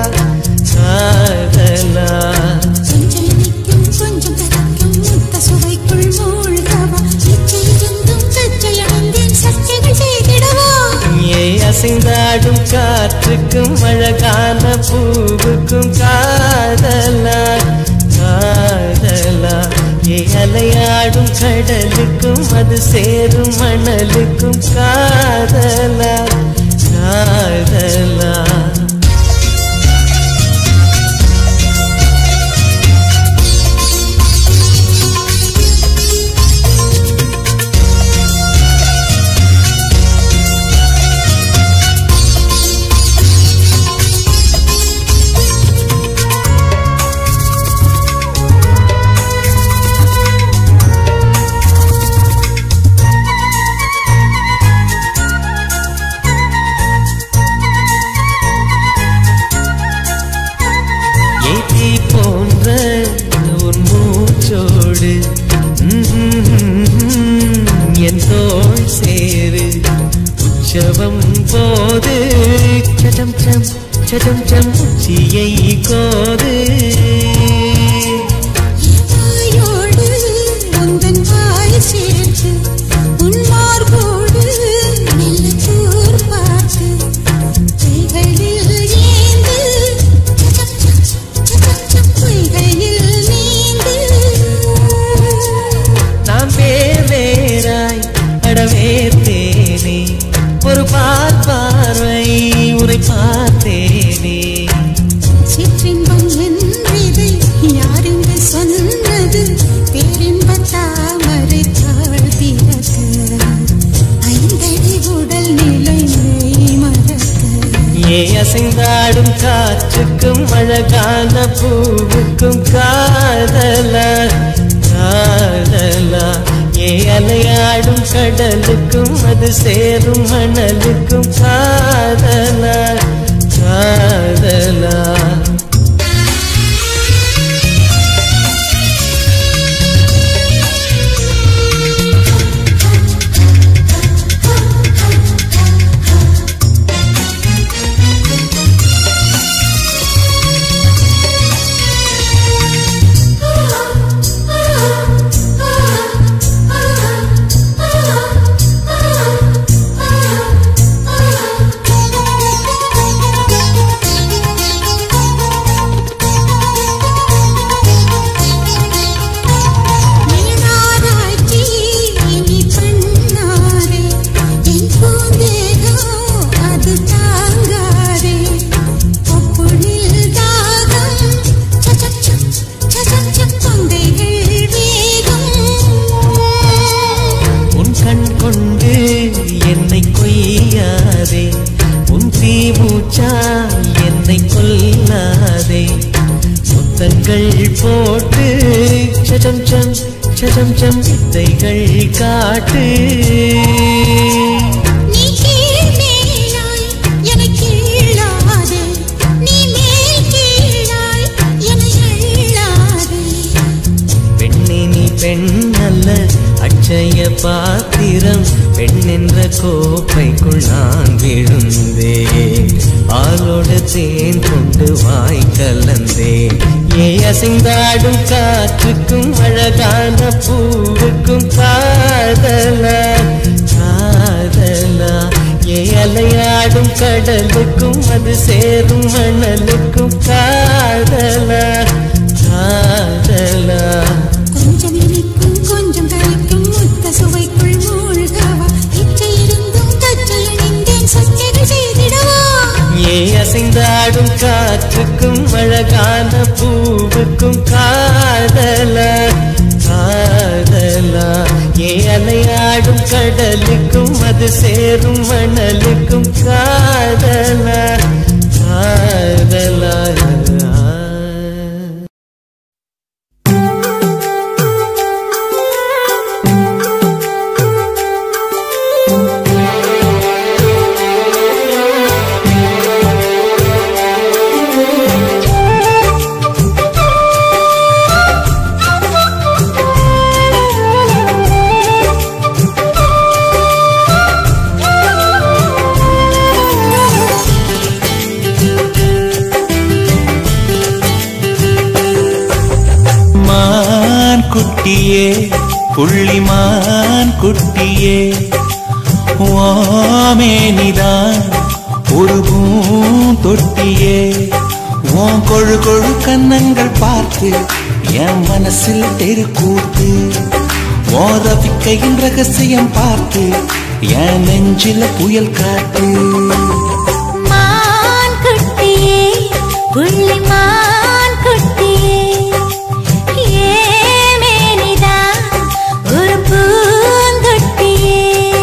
காதலா கொஞ்சம் இனிக்கும் கொஞ்சம் கரைக்கும் முத்த சுவைக்குள் மூழ்கவா இச்சை இருந்தும் கச்சை அணிந்தேன் சக்திகள் செய்திடவா ஏ அசைந்தாடும் காற்றுக்கும் அழகான பூவுக்கும் காதலா காதலா ஏ அலையாடும் கடலுக்கும் அது சேரும் மணலுக்கும் காதலா காதலா ஏத்தி போன்ற உன் மூச்சோடு ம்ம், என் தோள் சேரு உற்சவம் போது சடம் சம் சடம் சம் உச்சியை கோது வாயோடு உந்தன் வாய் சேர்த்து உன் மார்போடு மெல்ல தூர் பார்த்து கைகளில் ஏந்து கைகளில் நீந்து நாம் வேர் வேறாய் அடவேர்த்தேனே ஒரு பார் பார்வை உரை பார்த்தேனே சிற்றின்பம் என்றதை யாரென்று சொன்னது பேரின்ப தாமரை தாழ்த்திறக்க ஐந்தடி உடல் நிலை மெய் மறக்க ஏ அசைந்தாடும் காற்றுக்கும் அழகான பூவுக்கும் காதலா காதலா ஏ அலையாடும் கடலுக்கும் அது சேரும் மணலுக்கும் காதலா காதலா நீனாராய்ச்சி இனி பண்ணாரே என் பூந்தேகம் அது தாங்காரே ஒப்புளில் தாகம் சச்சச்சம் சச்சச்சம் தொண்டைகள் வேகம் உன் கண் கொண்டு என்னை கொய்யாதே உன் தீமூச்சா என்னை கொல்லாதே முத்தங்கள் போட்டு சடம் சம் சடம் சம் வித்தைகள் காட்டு நீ கீழ் மேலாய் என்னை கீழாதே நீ மேல் கீழாய் என்னை அள்ளாதே பெண்ணே நீ பெண் அல்ல அட்சய பாத்திரம் பெண் என்ற கோப்பைக்குள் நான் விழுந்தே ஆளோடு தேன் கொண்டு வாய் கலந்தே ஏ அசைந்தாடும் காற்றுக்கும் அழகான பூவுக்கும் காதலா காதலா ஏ அலையாடும் கடலுக்கும் அது சேரும் மணலுக்கும் காதலா காதலா கொஞ்சம் இனிக்கும் கொஞ்சம் கரைக்கும் முத்த சுவைக்குள் மூழ்கவா இச்சை இருந்தும் கச்சை அணிந்தேன் சச்சைகள் செய்திடவா ஏ அசைந்தாடும் காற்றுக்கும் அழகான பூவுக்கும் காதலா காதலா ஏ அலையாடும் கடலுக்கும் அது சேரும் மணலுக்கும் காதலா காதலா ஆ புள்ளிமான் குட்டியே ஓமேனிதான் ஒரு பூந்தொட்டியே உன் கொழு கொழு கன்னங்கள் பார்த்து என் மனசில் தெருக்கூத்து உன் ரவிக்கையின் ரகசியம் பார்த்து என் நெஞ்சில புயல் காத்து மான் குட்டியே புள்ளி மான் குட்டியே ஏமேனிதா ஒரு பூந்தொட்டியே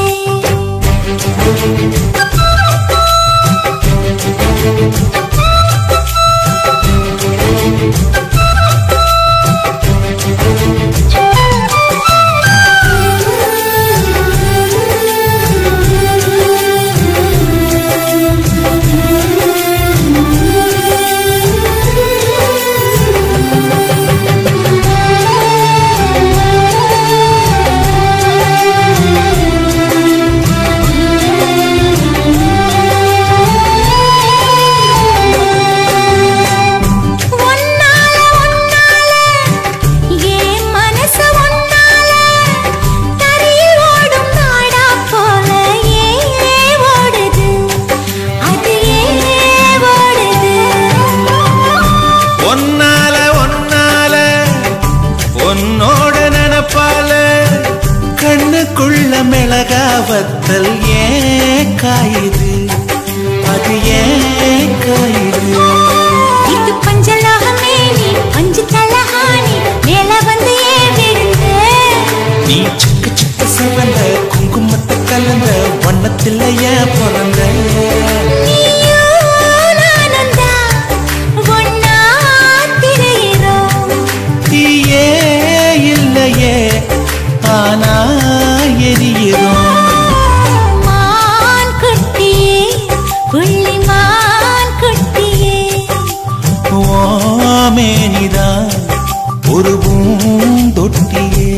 ஒன்னால ஒன்னால ஏன் மனசு ஒன்னால தரையில் ஓடும் நாடா போல ஏன் ஓடுது அது ஏன் ஓடுது ஒன்னால ஒன்னால உன்னோட நினப்பால கண்ணுக்குள்ள மிளகாவத்தல் ஏன் காயுது அது ஏன் காயுது இது பஞ்சலோகமே நீ பஞ்சு தலஹானி மேல வந்து ஏன் விழுந்து நீ சிக்கு சிக்கு சிவந்த குங்குமத்தை கலந்த வண்ணத்தில் ஏன் பிறந்த நீயும் நானும் தான் ஒன்னா திரியிறோம் தீயே இல்லையே ஆனா எரியிறோம் மான் குட்டியே புள்ளி மான் குட்டியே ஓமேனிதான் ஒரு பூந்தொட்டியே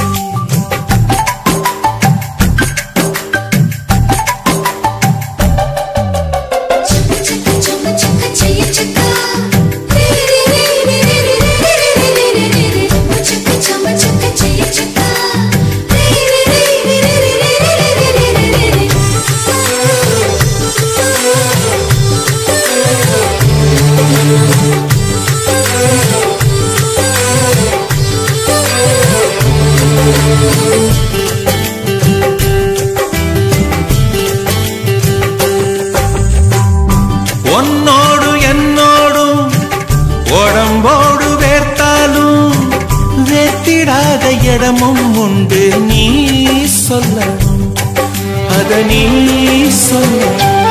உன்னோடு என்னோடும் உடம்போடு வேர்த்தாலும் வேத்திடாத இடமும் உண்டு நீ சொல்லணும் அத நீ சொல்ல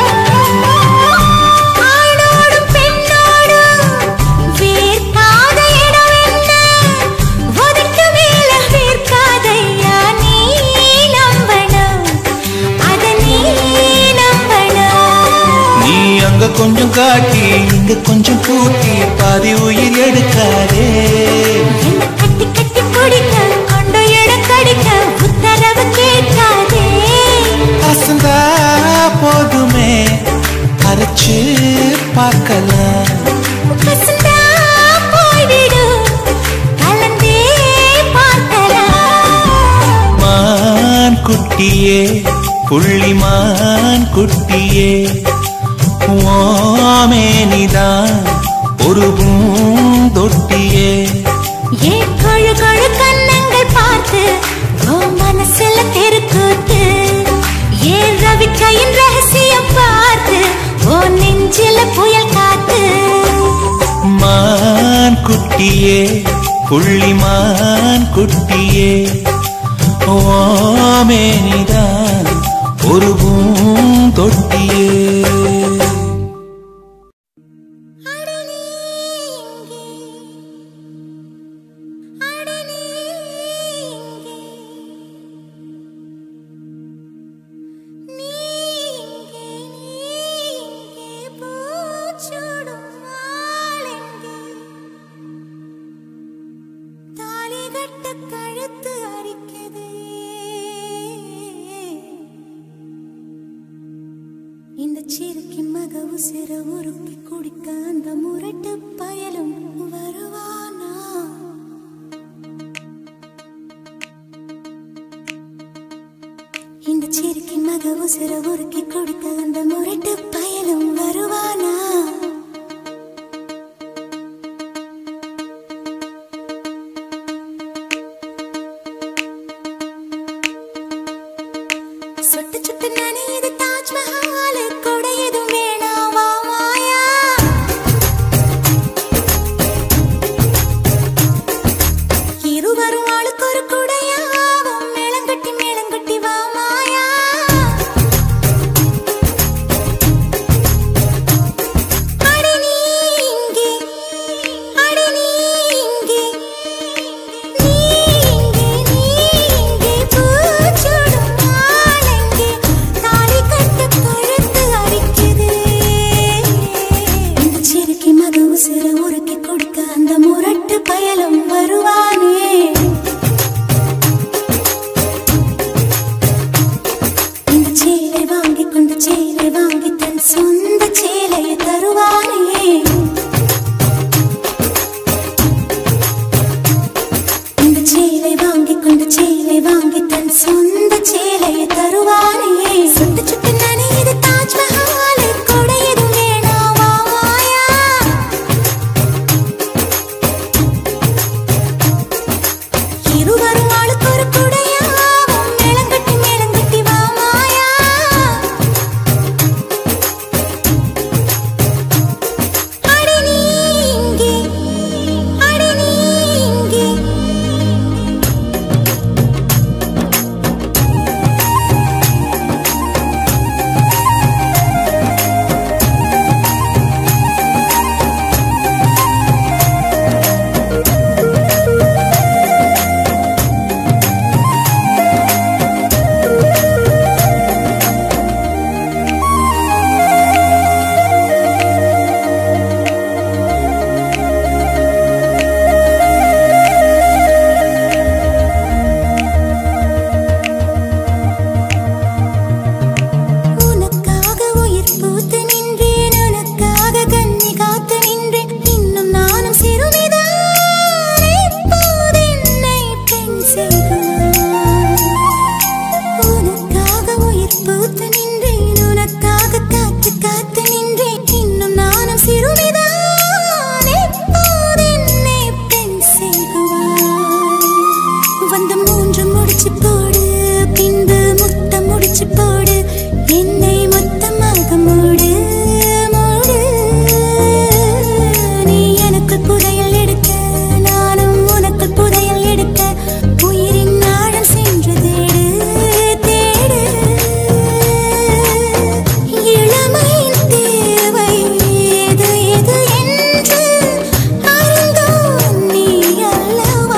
ஆணோடும் பெண்ணோடும் வேர்க்காத இடம் என்ன? உதட்டு மேல வேர்க்காதையா நீ நம்பணும். அத நீ நம்பணும். நீ அங்க கொஞ்சம் காட்டி இங்க கொஞ்சம் கூட்டி பாதி உயிர் எடுக்காதே என்னை கட்டி கட்டி பிடிக்க, கொண்டு இடம் கடிக்க உத்தரவு கேட்காதே. அசந்தா போதுமே அரைச்சு பார்க்கலாம் கசந்தா போய்விடு, கலந்தே பார்க்கலாம். மான் குட்டியே புள்ளிமான் குட்டியே ஓமேனிதான் ஒரு பூந்தொட்டியே ஏன் கொழு கொழு கன்னங்கள் பார்த்து உன் மனசுல தெருக்கூத்து ஏன் ரவிக்கையின் ரகசியம் பார்த்து உன் நெஞ்சில புயல் காத்து மான் குட்டியே புள்ளிமான் குட்டியே ஓமேனிதான் ஒரு பூந்தொட்டியே அடனே இங்கே, அடனே இங்கே. நீ இங்கே, நீ இங்கே, பூச்சூடும் ஆளெங்கே. தாலி கட்ட கழுத்து அரிக்குதே. இந்த சிறுக்கின் மக உசிர உருக்கி குடிக்க அந்த முரட்டு பயலும் வருவானா சிறுக்கி மக உசுர உருக்கி கொடுத்த அந்த முரட்டு பயலும் வருவானா சுட்டு சுட்டு நனையுது தாஜ்மஹால் கூட எதுவும் வேணாமா மாயா இருவரும் ஆளுக்கு ஒரு குடையாவும் மேளங்கட்டி மேளங்கட்டி வா மாயா அடி நீ இங்கே அடி நீ இங்கே நீ இங்கே நீ இங்கே பூச்சூடும் நாளெங்கே தாலி கட்டு கழுத்து அரிக்குது இந்த சிறுக்கி மது உசுர உருக்கி கொடுக்க அந்த முரட்டு பயலும் வருவானே இந்த சேலை வாங்கி கொண்டு சேலை வாங்கி தன் சொந்த சேலையை தருவானே இந்த சேலை வாங்கி கொண்டு சேலை வாங்கி தன் சொந்த சேலையை தருவானே சுட்டு சுட்டு நனையுது தாஜ்மஹால் கூட எதுவும் வேணாமா மாயா இருவரும் ஆளுக்கு ஒரு குடையாவும் மேளங்கட்டி மேளங்கட்டி வா மாயா அடி நீ இங்கே அடி நீ இங்கே உனக்காக உயிர் பூத்து நின்றேன் உனக்காக கண்ணி காத்து நின்றேன் இன்னும் நானும் சிறுமிதான் எப்போது என்னை பெண் செய்கிறாய் உனக்காக உயிர் பூத்து நின்றேன் உனக்காக காத்து காத்து நின்றேன் இன்னும் நானும் சிறுமிதான் எப்போது என்னை பெண் செய்கிறாய் வந்து மூன்று முடிச்சு போடு பின்பு முத்தம் முடிச்சு போடு என்னை மொத்தமாக மூடு மூடு நீ எனக்கு புதையல் எடுக்க நானும் உனக்கு புதையல் எடுக்க உயிரின் ஆழம் சென்று தேடு தேடு இளமையின் தேவை எது எது என்று அறிந்தோம் நீ அல்லவா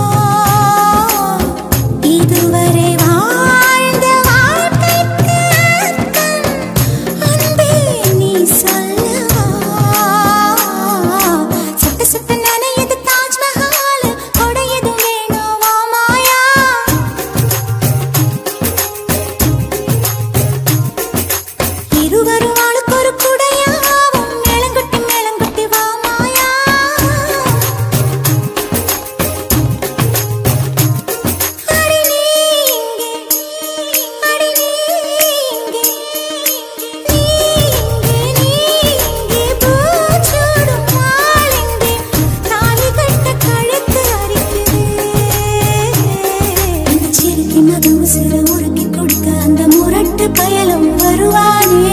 இதுவரை வாழ்ந்த வாழ்க்கைக்கு அர்த்தம் அன்பே நீ சொல்லவா சுட்டு சுட்டு நனையுது தாஜ்மஹால் கொடையது வேணாவா மாயா இருவரும் ஆளுக்கு ஒரு குடையாவும் மேளங்கட்டி மேளங்கட்டி வா மாயா அடி நீ இங்கே அடி நீ இங்கே நீ இங்கே நீ இங்கே பூச்சூடும் நாளெங்கே தாலி கட்ட கழுத்து அரிக்குது இந்த சிறுக்கி மது உசுர உருக்கி கொடுக்க அந்த முரட்டு பயலும் வருவானே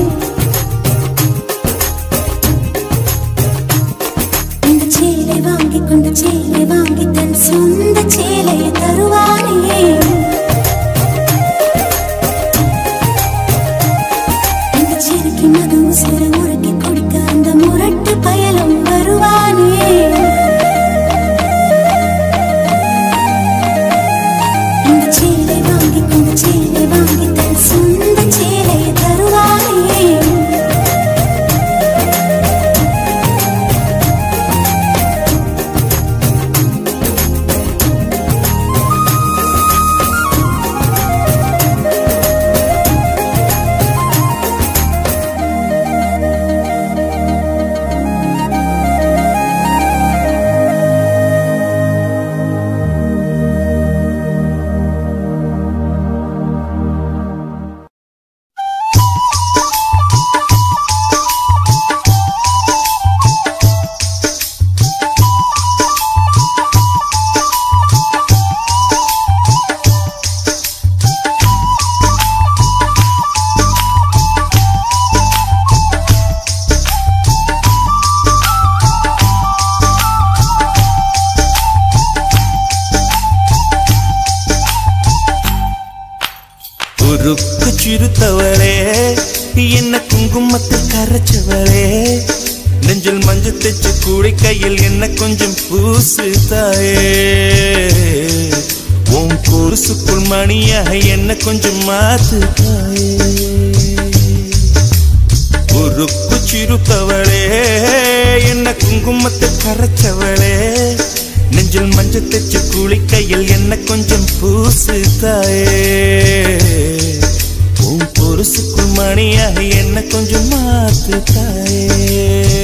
இந்த சேலை வாங்கி கொண்டு சேலை வாங்கி தன் சொந்த சேலையை தருவானே இந்த சிறுக்கி மது உசுர உருக்கி கொடுக்க அந்த முரட்டு பயலும் வருவானே இந்த சேலை வாங்கி கொண்டு சேலை வாங்கி தன் சொந்த சேலையை தருவானே உருக்கு சிறுத்தவளே என்ன குங்குமத்தை கரைச்சவளே நெஞ்சில் மஞ்சள் தைச்சு கூடை கையில் என்ன கொஞ்சம் பூசு தாயே உன் குருசுக்குள் மணியாக என்ன கொஞ்சம் மாத்து தாயே உருக்கு சிறுத்தவளே என்ன குங்குமத்தை கரைச்சவளே நெஞ்சில் மஞ்சள் தைச்சு குளிக்கையில் என்ன கொஞ்சம் பூசு தாயே உன் பொருசுக்குள் மணியாக என்ன கொஞ்சம் மாத்து தாயே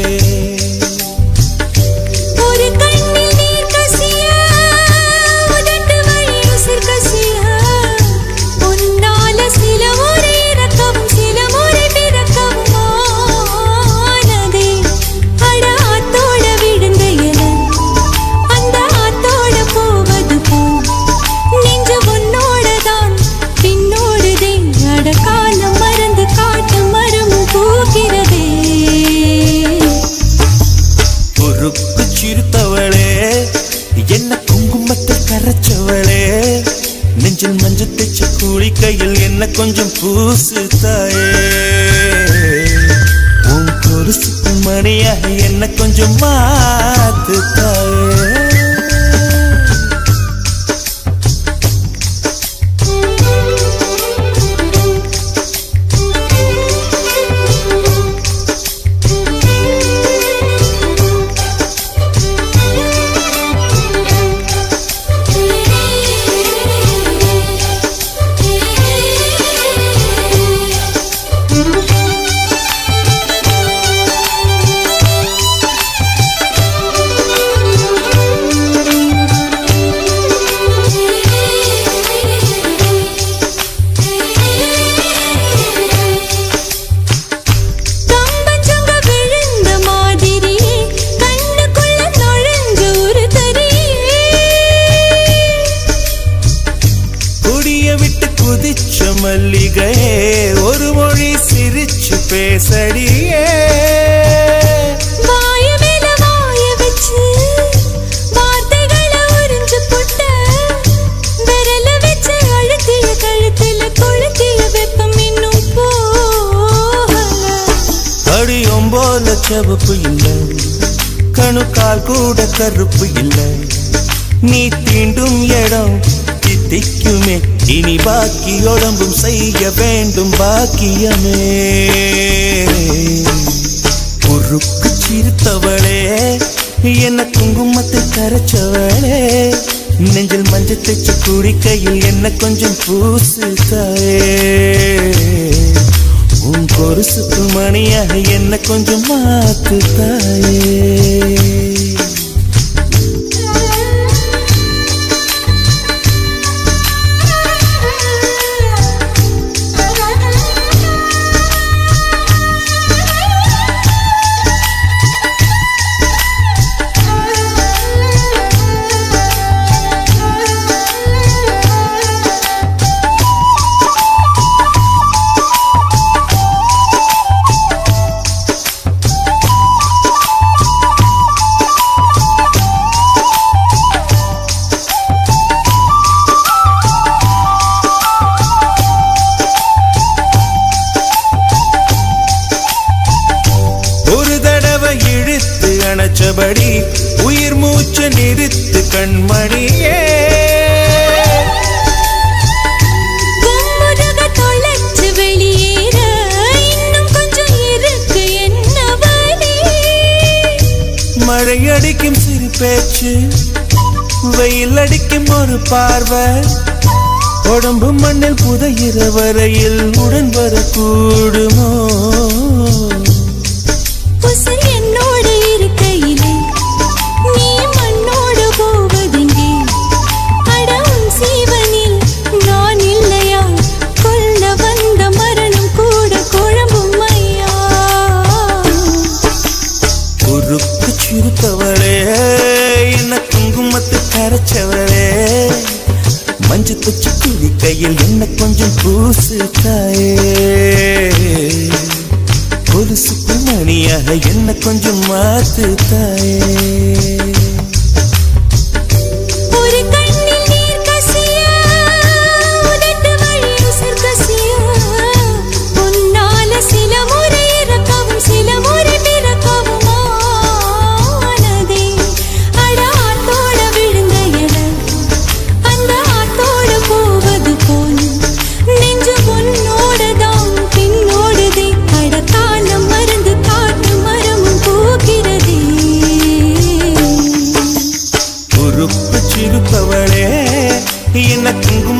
ஒரு கண்ணில் நீர் கசிய உதட்டு வழி உசிர் கசிய உன்னால சில முறை இறக்கவும் சில முறை பிறக்கவும் ஆனதே அட ஆத்தோட விழுந்த இல அந்த ஆத்தோட போவது போல் நெஞ்சு உன்னோடதான் பின்னோடுதே அட காலம் மறந்து காட்டு மரமும் பூக்கிறதே பொறுப்பு சிறுத்தவளே என்ன குங்குமத்தை கரைச்சவளே நெஞ்சில் மஞ்சள் தைச்ச கூலி கையில் என்ன கொஞ்சம் பூசு தாயே உன் கொலுசுக்கு மணியாக என்ன கொஞ்சம் மாத்து தாயே கம்பஞ்சங்க விழுந்த மாதிரி கண்ணுக்குள்ள நுழைஞ்ச ஒரு தரியே கொடிய விட்டு குதிச்ச மல்லிகையே ஒரு மொழி சிரிச்சு பேசடியே வாய மேல வாய வச்சு வார்த்தைகளை உறிஞ்சு புட்ட விரல வச்சு அழுத்திய கழுத்துல கொளுத்திய வெப்பம் இன்னும் போகல அடியும் போல செவப்பு இல்லை கணுக்கால் கூட கருப்பு இல்லை நீ தீண்டும் இடம் தித்திக்குமே இனி பாக்கி உடம்பும் செய்ய வேண்டும் பாக்கியமே உருக்கு சிரித்தவளே என்ன குங்குமத்தை கரைச்சவளே நெஞ்சில் மஞ்சள் தைச்சு குடிக்கையில் என்ன கொஞ்சம் பூசு தாயே உன் கொருசுக்கு மணியாக என்ன கொஞ்சம் மாத்து தாயே ஒரு தடவை இழுத்து அணைச்சபடி உயிர் மூச்சு நிறுத்து கண்மணியே கும்முருக தொலைச்சு வெளியேற இன்னும் கொஞ்சம் இருக்கு என்ன வழி மழை அடிக்கும் சிறு பேச்சு வெயில் அடிக்கும் ஒரு பார்வை உடம்பு மண்ணில் புதையிற வரையில் உடன் வரக்கூடுமோ உசிர் என்னோட இருக்கையிலே நீ மண்ணோடு போவதெங்கே அட உன் சீவனில் நான் இல்லையா கொல்ல வந்த மரணம் கூட குழம்பும் ஐயா உருக்கு சிறுத்தவளே என்ன குங்குமத்து கரைச்சவளே மஞ்சு தச்சு குழி கையில் என்ன கொஞ்சம் பூசு தாயே கொலுசுக்கு மணியாக என்ன கொஞ்சம் மாத்து தாயே ஒரு கண்ணில் நீர் கசிய உதட்டு வழி உசிர் கசிய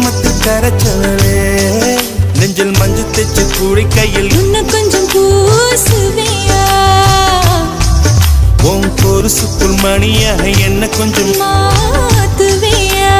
ஜென்மத்து கரைச்சவளே நெஞ்சில் மஞ்சு தைச்சு குடிக்கையில் இன்னும் கொஞ்சம் பூசுவியா உன் பொருசுக்குள் மணியாக என்ன கொஞ்சம் மாத்துவியா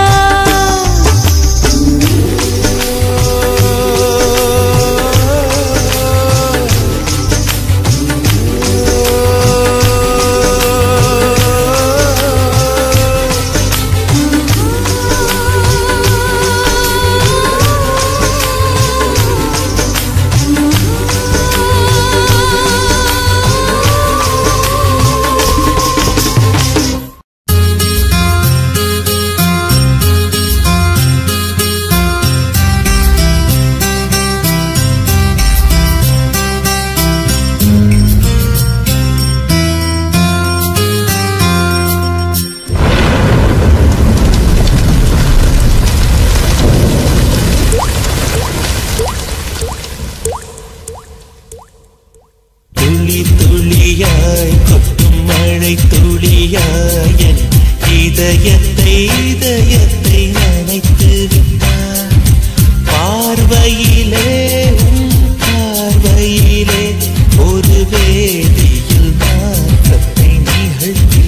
துளி துளியாய் கொட்டும் மழை துளியாய் என் இதயத்தை இதயத்தை நனைத்து விட்டார் பார்வையிலே உன் பார்வையிலே ஒரு வேதியில் மாற்றத்தை நிகழ்த்தி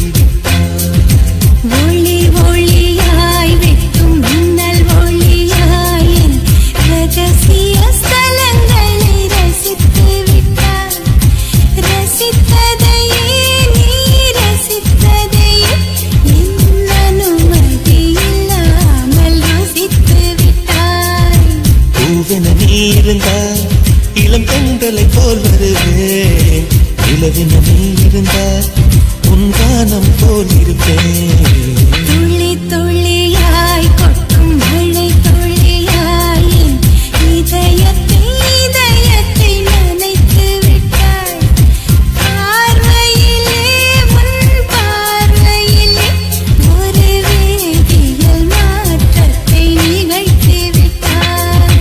ஒளி ஒளியாய் வெட்டும் மின்னல் ஒளியாய் என் ரகசிய ஸ்தலங்களை ரசித்து விட்டாய் ரசித்ததையே நீ ரசித்ததையே என் அனுமதி இல்லாமல் ருசித்து விட்டாய் பூவென நீ இருந்தால் இளம் பெண்களை போல் வருவேன் இளவென நீ இருந்தால் உன் கானம் போல் இருப்பேன் துளி துளியாய் கொட்டும் மழை துளியாய் என் இதயத்தை இதயத்தை நனைத்து விட்டாய் பார்வையிலே உன் பார்வையிலே ஒரு வேதியியல் மாற்றத்தை நிகழ்த்தி விட்டாய்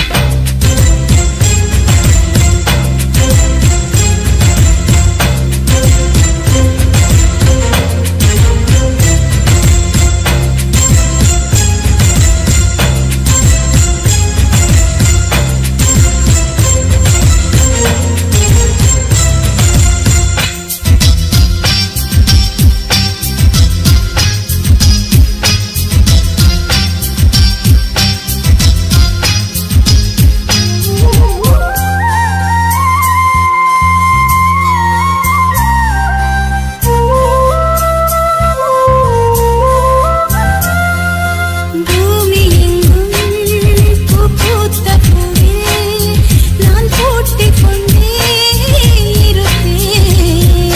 பூமி எங்கும் பூ பூத்த பூவில் நான் பூட்டிக் கொண்டே இருப்பேன்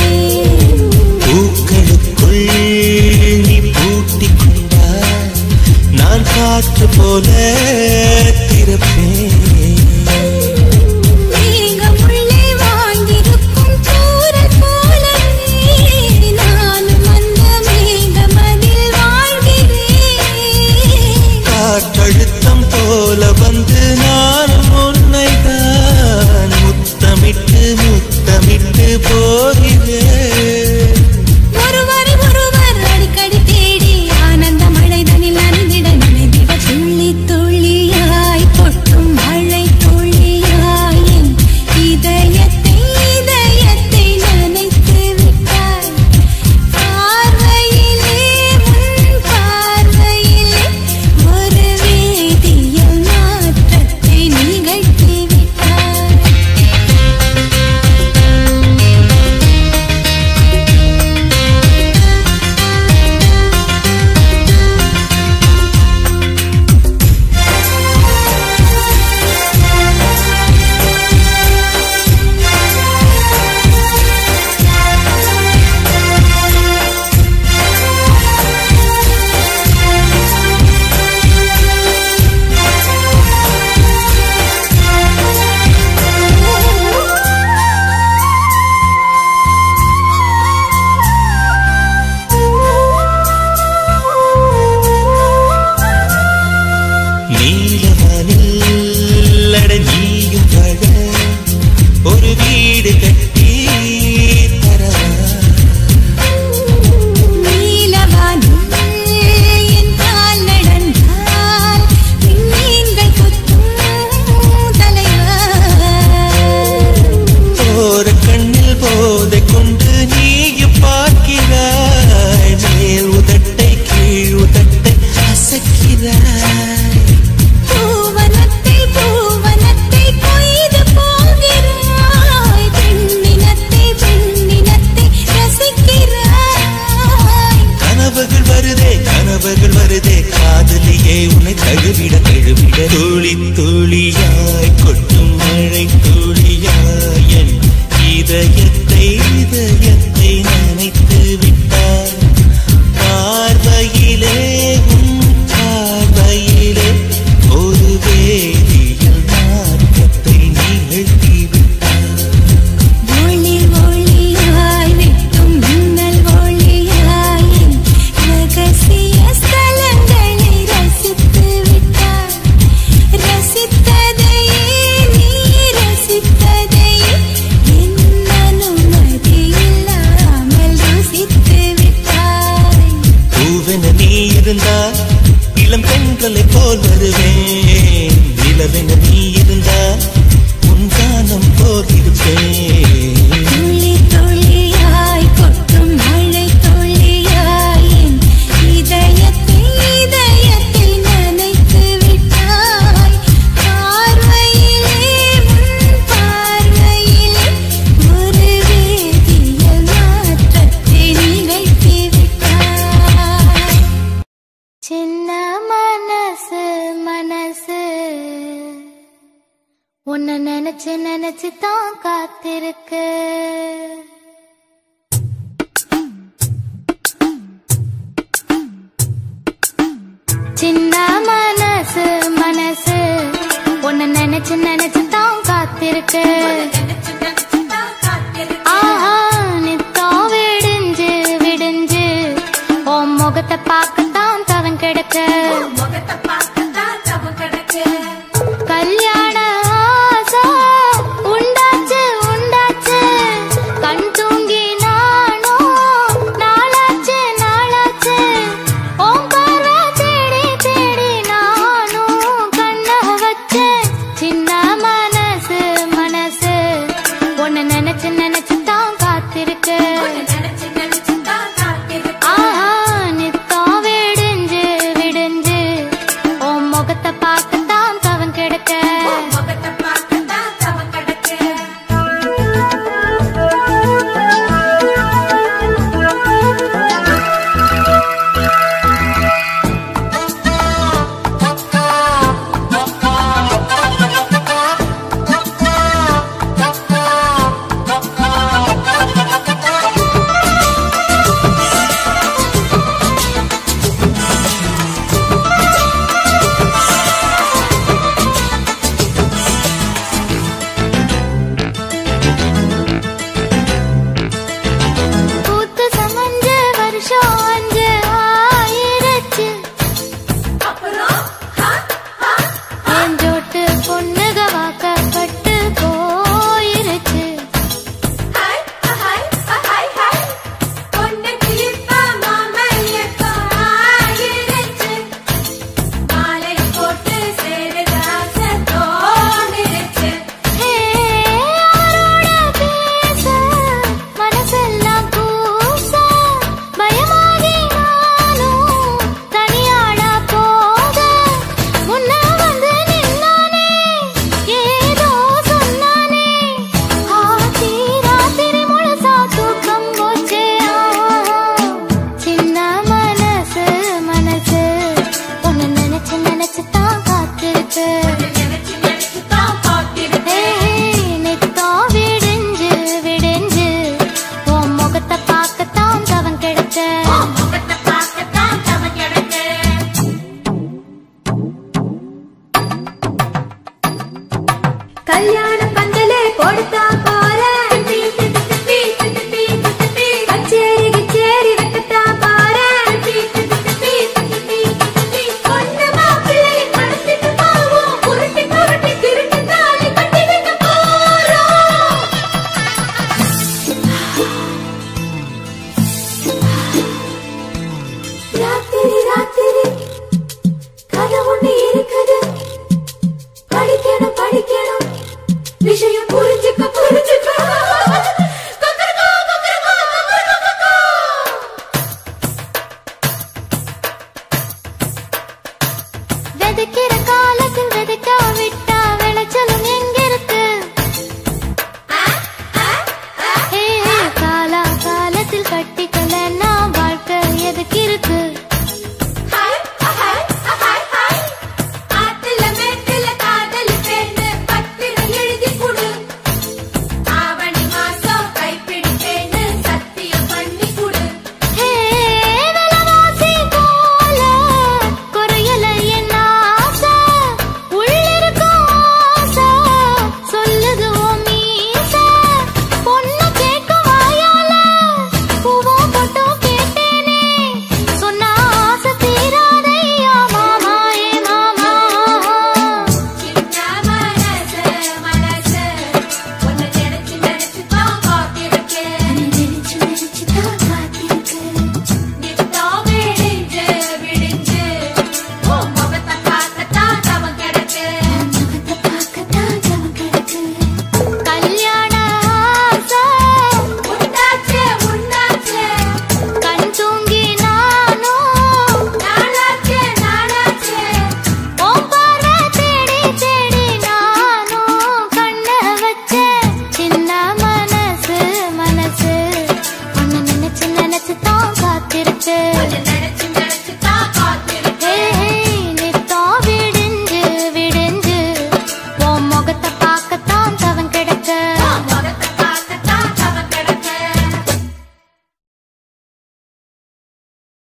பூக்களுக்குள் நீ பூட்டிக் கொண்டால் நான் காற்று போல திறப்பேன் மேகமுள்ளே வாழ்ந்திருக்கும் தூறல் போலவே நானும் அந்த மேகமதில் வாழ்கிறேன் காற்றழுத்தம் போல வந்து நான் உன்னை தான் முத்தமிட்டு முத்தமிட்டு போகிறேன் ஒருவரை ஒருவர் அடிக்கடி தேடி ஆனந்த மழைதனில் நனைந்திட நினைந்திட துள்ளி துள்ளியாய் கொட்டும் மழை துள்ளியாய் என் இதயத்தை இதயத்தை நனைத்து விட்டாய் பார்வையிலே உன் பார்வையிலே ஒரு வேதியியல் மாற்றத்தை நிகழ்த்தி விட்டாய் நீலவானில் அட நீயும் வாழ ஒரு வீடு கட்டி தரவா நீலவானில் என் கால் நடந்தால் விண்ணில் உன்னை நினைச்சு நினைச்சு தான் காத்திருக்கு சின்ன மனசு மனசு உன்னை நினைச்சு நினைச்சு தான் காத்திருக்கு ஆஹா நித்தம் விடிஞ்சு விடிஞ்சு உன் முகத்தை பார்க்கத்தான் தவன் கிடக்க கல்யாண ஆசை உண்டாச்சு உண்டாச்சு கண் தூங்கி நானும் நாளாச்சு நாளாச்சு உன் பார்வை தேடி தேடி நானும் கண்ண வச்சேன் சின்ன மனசு மனசு உன்னை நினைச்சு நினைச்சு தான் காத்திருக்கு ஆஹா நித்தம் விடிஞ்சு விடிஞ்சு உன் முகத்தை பார்க்கத்தான் தவன் கிடக்க பூத்து சமஞ்ச வருஷம் அஞ்சு ஆயிருச்சு என் ஜோட்டு பொண்ணுக வாக்கப்பட்டு போயிருச்சு ஹே, யாரோட பேச மனசெல்லாம் கூச பயமாகி நானும் தனியாடா போக முன்ன வந்து நின்னானே ஏதோ சொன்னானே ஆத்தி ராத்திரி முழுசா தூக்கம் போச்சே சின்ன மனசு மனசு ஒன்னு நினைச்சு நினைச்சு தான் காத்திருக்கு நித்தம் விடிஞ்சு விடிஞ்சு உன் முகத்தை பார்க்கத்தான் தவன் கிடைச்ச கல்யாண பந்தலே கொடுத்தா